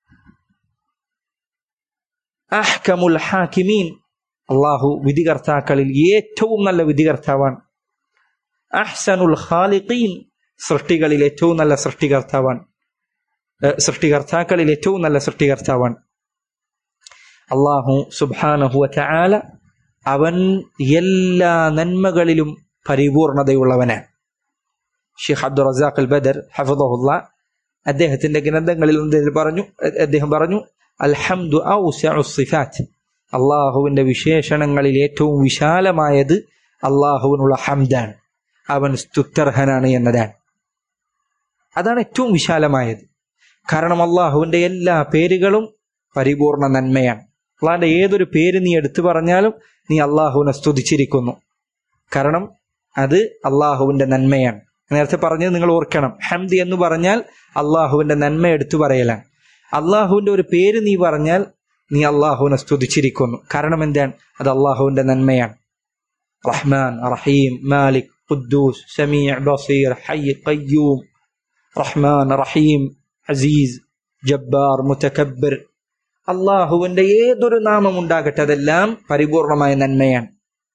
അഹ്കമുൽ ഹാക്കിമീൻ അള്ളാഹു വിധികർത്താക്കളിൽ ഏറ്റവും നല്ല വിധികർത്താവാണ് അഹ്സനുൽ ഖാലിഖീൻ സൃഷ്ടികളിൽ ഏറ്റവും നല്ല സൃഷ്ടികർത്താവാണ് സൃഷ്ടികർത്താക്കളിൽ ഏറ്റവും നല്ല സൃഷ്ടികർത്താവാണ് അള്ളാഹു സുബാനഹു ചാല അവൻ എല്ലാ നന്മകളിലും പരിപൂർണതയുള്ളവനാണ് ഷെയ്ഖ് അബ്ദുൾ റസാഖ് അൽ ബദർ ഹഫദുല്ല അദ്ദേഹത്തിന്റെ ഗ്രന്ഥങ്ങളിൽ പറഞ്ഞു അദ്ദേഹം പറഞ്ഞു അൽഹംദു സിഫാറ്റ് അള്ളാഹുവിന്റെ വിശേഷണങ്ങളിൽ ഏറ്റവും വിശാലമായത് അള്ളാഹുവിനുള്ള ഹംദാണ് അവൻ സ്തുത്യർഹനാണ് എന്നതാണ് അതാണ് ഏറ്റവും വിശാലമായത് കാരണം അള്ളാഹുവിന്റെ എല്ലാ പേരുകളും പരിപൂർണ നന്മയാണ് അള്ളാഹിന്റെ ഏതൊരു പേര് നീ എടുത്തു പറഞ്ഞാലും നീ അള്ളാഹുവിനെ സ്തുതിച്ചിരിക്കുന്നു കാരണം അത് അള്ളാഹുവിന്റെ നന്മയാണ് നേരത്തെ പറഞ്ഞത് നിങ്ങൾ ഓർക്കണം ഹംദി എന്ന് പറഞ്ഞാൽ അള്ളാഹുവിന്റെ നന്മ എടുത്തു പറയലാണ് അള്ളാഹുവിന്റെ ഒരു പേര് നീ പറഞ്ഞാൽ നീ അള്ളാഹുവിനെ സ്തുതിച്ചിരിക്കുന്നു കാരണം എന്താണ് അത് അള്ളാഹുവിന്റെ നന്മയാണ് റഹ്മാൻ റഹീം മാലിക് ഖുദ്ദൂസ് സമീ ബസീർ ഹൈ ഖയ്യൂം റഹ്മാൻ റഹീം അസീസ് ജബ്ബാർ മുതകബ്ബിർ അള്ളാഹുവിന്റെ ഏതൊരു നാമം ഉണ്ടാകട്ടെ അതെല്ലാം പരിപൂർണമായ നന്മയാണ്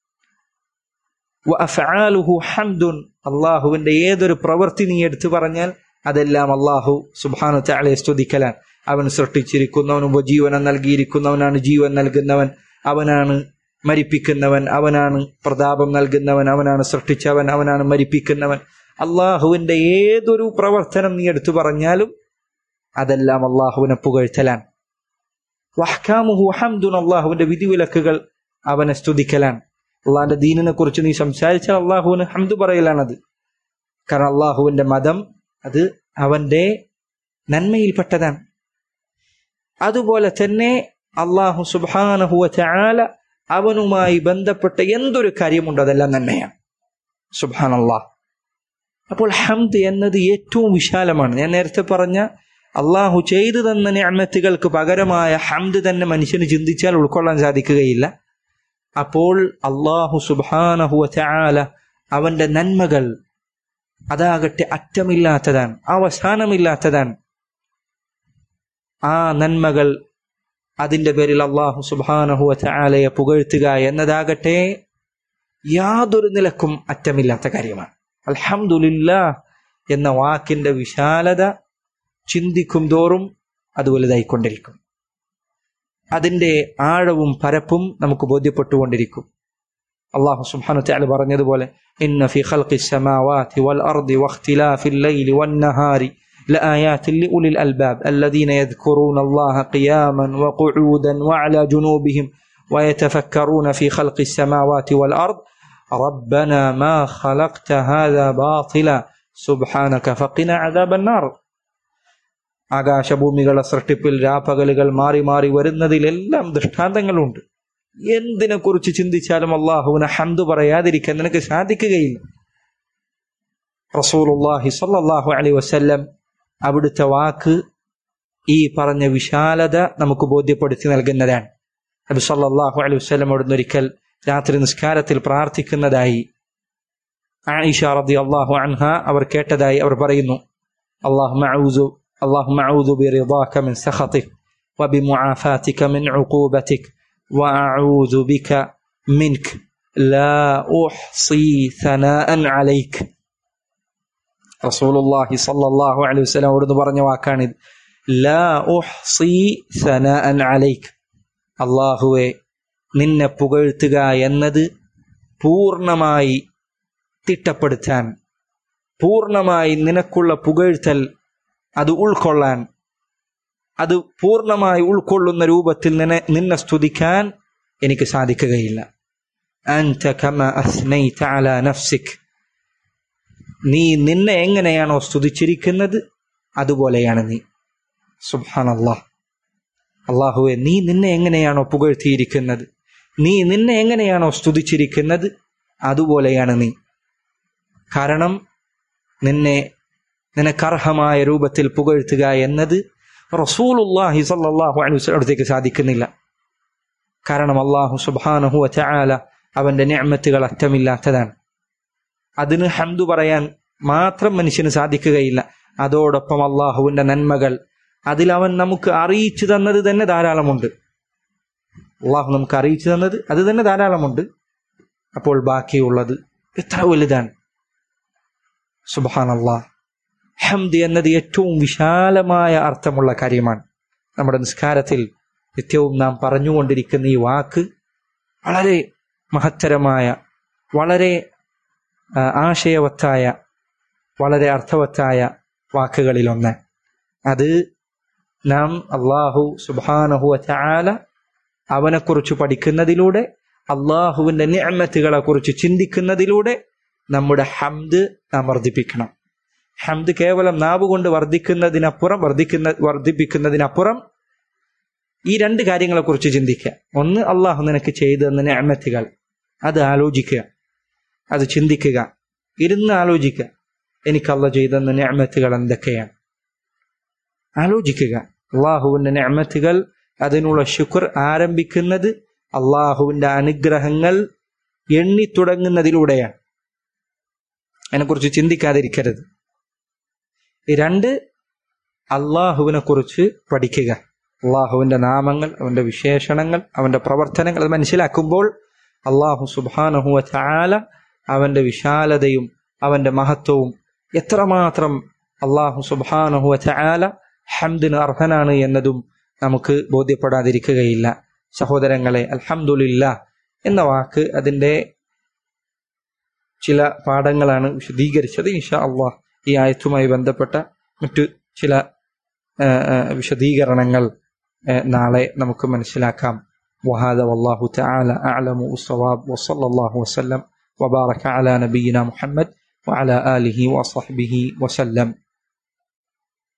ഹംദുൻ അള്ളാഹുവിന്റെ ഏതൊരു പ്രവൃത്തി നീ എടുത്തു പറഞ്ഞാൽ അതെല്ലാം അള്ളാഹു സുബാനു ചാളെ സ്തുതിക്കലാൻ അവൻ സൃഷ്ടിച്ചിരിക്കുന്നവൻ ഉപജീവനം നൽകിയിരിക്കുന്നവനാണ് ജീവൻ നൽകുന്നവൻ അവനാണ് മരിപ്പിക്കുന്നവൻ അവനാണ് പ്രതാപം നൽകുന്നവൻ അവനാണ് സൃഷ്ടിച്ചവൻ അവനാണ് മരിപ്പിക്കുന്നവൻ അള്ളാഹുവിന്റെ ഏതൊരു പ്രവർത്തനം നീ എടുത്തു പറഞ്ഞാലും അതെല്ലാം അള്ളാഹുവിനെ പുകഴ്ത്തലാൻ വഹ്കാമുഹു ഹംദുൻ അള്ളാഹുവിന്റെ വിധിവിലക്കുകൾ അവനെ സ്തുതിക്കലാൻ അള്ളാഹിന്റെ ദീനിനെ കുറിച്ച് നീ സംസാരിച്ചാൽ അള്ളാഹുവിന് ഹംദ് പറയലാണത് കാരണം അള്ളാഹുവിന്റെ മതം അത് അവന്റെ നന്മയിൽപ്പെട്ടതാണ് അതുപോലെ തന്നെ അള്ളാഹു സുബാനഹുവ ചാല അവനുമായി ബന്ധപ്പെട്ട എന്തൊരു കാര്യമുണ്ടോ അതെല്ലാം നന്മയാണ് സുബാൻ അള്ളാഹ് അപ്പോൾ ഹംദ് എന്നത് ഏറ്റവും വിശാലമാണ് ഞാൻ നേരത്തെ പറഞ്ഞ അള്ളാഹു ചെയ്തു തന്ന ഞാമത്തുകൾക്ക് പകരമായ ഹംദ് തന്നെ മനുഷ്യന് ചിന്തിച്ചാൽ ഉൾക്കൊള്ളാൻ സാധിക്കുകയില്ല അപ്പോൾ അള്ളാഹു സുബാനഹുവ ചാല അവന്റെ നന്മകൾ അതാകട്ടെ അറ്റമില്ലാത്തതാണ് അവസാനമില്ലാത്തതാണ് ആ നന്മകൾ അതിന്റെ പേരിൽ അള്ളാഹു സുബാനഹുവ ചാലയെ പുകഴ്ത്തുക എന്നതാകട്ടെ യാതൊരു നിലക്കും അറ്റമില്ലാത്ത കാര്യമാണ് അൽഹമുല്ല എന്ന വാക്കിന്റെ വിശാലത ചിന്തിക്കും തോറും അത് വലുതായിക്കൊണ്ടിരിക്കും അതിന്റെ ആഴവും പരപ്പും നമുക്ക് ബോധ്യപ്പെട്ടുകൊണ്ടിരിക്കും അള്ളാഹു സുബ്ഹാനഹു തആല പറഞ്ഞതുപോലെ ഇന്ന ഫി ഖൽഖി السماوات والأرض واختلاف الليل والنهار لآيات لأولي الألباب الذين يذكرون الله قياما وقعودا وعلى جنوبهم ويتفكرون في خلق السماوات والأرض ربنا ما خلقت هذا باطلا سبحانك فقنا عذاب النار ആകാശഭൂമികളുടെ സൃഷ്ടിപ്പിൽ രാപ്പകലുകൾ മാറി മാറി വരുന്നതിലെല്ലാം ദൃഷ്ടാന്തങ്ങളുണ്ട് എന്തിനെ കുറിച്ച് ചിന്തിച്ചാലും അള്ളാഹുവിനെ ഹന്ത് പറയാതിരിക്കാൻ നിനക്ക് സാധിക്കുകയില്ല റസൂലുള്ളാഹി സ്വല്ലല്ലാഹു അലൈഹി വസല്ലം അവിടുത്തെ വാക്ക് ഈ പറഞ്ഞ വിശാലത നമുക്ക് ബോധ്യപ്പെടുത്തി നൽകുന്നതാണ് നബി സല്ലല്ലാഹു അലൈഹി വസല്ലം അവിടുന്ന് ഒരിക്കൽ രാത്രി നിസ്കാരത്തിൽ പ്രാർത്ഥിക്കുന്നതായി ആയിഷ റളിയല്ലാഹു അൻഹ അവർ കേട്ടതായി അവർ പറയുന്നു اللهم أعوذ اللهم أعوذ برضاك من سخطك وبمعافاتك من عقوبتك وأعوذ بك منك لا أحصي ثناء عليك رسول الله صلى الله عليه وسلم അവിടുന്ന് പറഞ്ഞ വാക്കാണിത് ലാ ഉഹ്സി സനാഅൻ അലൈക് അള്ളാഹുവെ നിന്നെ പുകഴ്ത്തുക എന്നത് പൂർണ്ണമായി തിട്ടപ്പെടുത്താൻ പൂർണ്ണമായി നിനക്കുള്ള പുകഴ്ത്തൽ അത് ഉൾക്കൊള്ളാൻ അത് പൂർണ്ണമായി ഉൾക്കൊള്ളുന്ന രൂപത്തിൽ നിന്നെ നിന്നെ സ്തുതിക്കാൻ എനിക്ക് സാധിക്കുകയില്ല അൻത കമ അസ്നൈത അലാ നഫ്സിക് നീ നിന്നെ എങ്ങനെയാണോ സ്തുതിച്ചിരിക്കുന്നത് അതുപോലെയാണ് നീ സുബ്ഹാനല്ലാഹ് അള്ളാഹുവെ നീ നിന്നെ എങ്ങനെയാണോ പുകഴ്ത്തിയിരിക്കുന്നത് നീ നിന്നെ എങ്ങനെയാണോ സ്തുതിച്ചിരിക്കുന്നത് അതുപോലെയാണ് നീ കാരണം നിന്നെ നിനക്കർഹമായ രൂപത്തിൽ പുകഴ്ത്തുക എന്നത് റസൂലുല്ലാഹി സല്ലല്ലാഹു അലൈഹി വസല്ലം അടുത്തേക്ക് സാധിക്കുന്നില്ല കാരണം അള്ളാഹു സുബ്ഹാനഹു വതആല അവന്റെ നിഅമത്തുകൾ അറ്റമില്ലാത്തതാണ് അതിന് ഹംദു പറയാൻ മാത്രം മനുഷ്യന് സാധിക്കുകയില്ല അതോടൊപ്പം അള്ളാഹുവിന്റെ നന്മകൾ അതിൽ അവൻ നമുക്ക് അറിയിച്ചു തന്നത് തന്നെ ധാരാളമുണ്ട് അള്ളാഹു നമുക്ക് അറിയിച്ചു തന്നത് അത് തന്നെ ധാരാളമുണ്ട് അപ്പോൾ ബാക്കിയുള്ളത് എത്ര വലുതാണ് സുബാനല്ലാഹ് ഹംദ് എന്നത് ഏറ്റവും വിശാലമായ അർത്ഥമുള്ള കാര്യമാണ് നമ്മുടെ നിസ്കാരത്തിൽ നിത്യവും നാം പറഞ്ഞുകൊണ്ടിരിക്കുന്ന ഈ വാക്ക് വളരെ മഹത്തരമായ വളരെ ആ, ആശയവത്തായ വളരെ അർത്ഥവത്തായ വാക്കുകളിലൊന്ന് അത് നാം അള്ളാഹു സുബാനഹു ചാല അവനെക്കുറിച്ച് പഠിക്കുന്നതിലൂടെ അള്ളാഹുവിന്റെ നിഅമത്തുകളെ കുറിച്ച് ചിന്തിക്കുന്നതിലൂടെ നമ്മുടെ ഹംദ് നാം വർദ്ധിപ്പിക്കണം ഹംദ് കേവലം നാവ് കൊണ്ട് വർദ്ധിക്കുന്നതിനപ്പുറം വർദ്ധിക്കുന്ന വർദ്ധിപ്പിക്കുന്നതിനപ്പുറം ഈ രണ്ട് കാര്യങ്ങളെ കുറിച്ച് ചിന്തിക്കുക ഒന്ന് അള്ളാഹു നിനക്ക് ചെയ്തു തന്ന നിഅമത്തുകൾ അത് ആലോചിക്കുക അത് ചിന്തിക്കുക ഇരുന്ന് ആലോചിക്കുക എനിക്ക് അള്ള ചെയ്തെന്ന നിഅമത്തുകൾ എന്തൊക്കെയാണ് ആലോചിക്കുക അള്ളാഹുവിന്റെ നിഅമത്തുകൾ അതിനുള്ള ശുക്ർ ആരംഭിക്കുന്നത് അള്ളാഹുവിന്റെ അനുഗ്രഹങ്ങൾ എണ്ണി തുടങ്ങുന്നതിലൂടെയാണ് അതിനെക്കുറിച്ച് ചിന്തിക്കാതിരിക്കരുത് ഈ രണ്ട് അള്ളാഹുവിനെ കുറിച്ച് പഠിക്കുക അള്ളാഹുവിന്റെ നാമങ്ങൾ അവന്റെ വിശേഷണങ്ങൾ അവന്റെ പ്രവർത്തനങ്ങൾ അത് മനസ്സിലാക്കുമ്പോൾ അള്ളാഹു സുബാനഹുവ ചാല അവന്റെ വിശാലതയും അവന്റെ മഹത്വവും എത്രമാത്രം അള്ളാഹു സുബാനഹുവ ചാല ഹംദിന് അർഹനാണ് എന്നതും നമുക്ക് ബോധ്യപ്പെടാതിരിക്കുകയില്ല സഹോദരങ്ങളെ അൽഹംദുലില്ല എന്ന വാക്ക് അതിന്റെ ചില പാഠങ്ങളാണ് വിശദീകരിച്ചത് ഇൻഷാ അള്ളാഹ് ഈ ആയത്തുമായി ബന്ധപ്പെട്ട മറ്റു ചില ആ, ആ, വിശദീകരണങ്ങൾ ആ, നാളെ നമുക്ക് മനസ്സിലാക്കാം وهذا والله تعالى أعلم الصواب وصلى الله وسلم وبارك على نبينا محمد وعلى آله وصحبه وسلم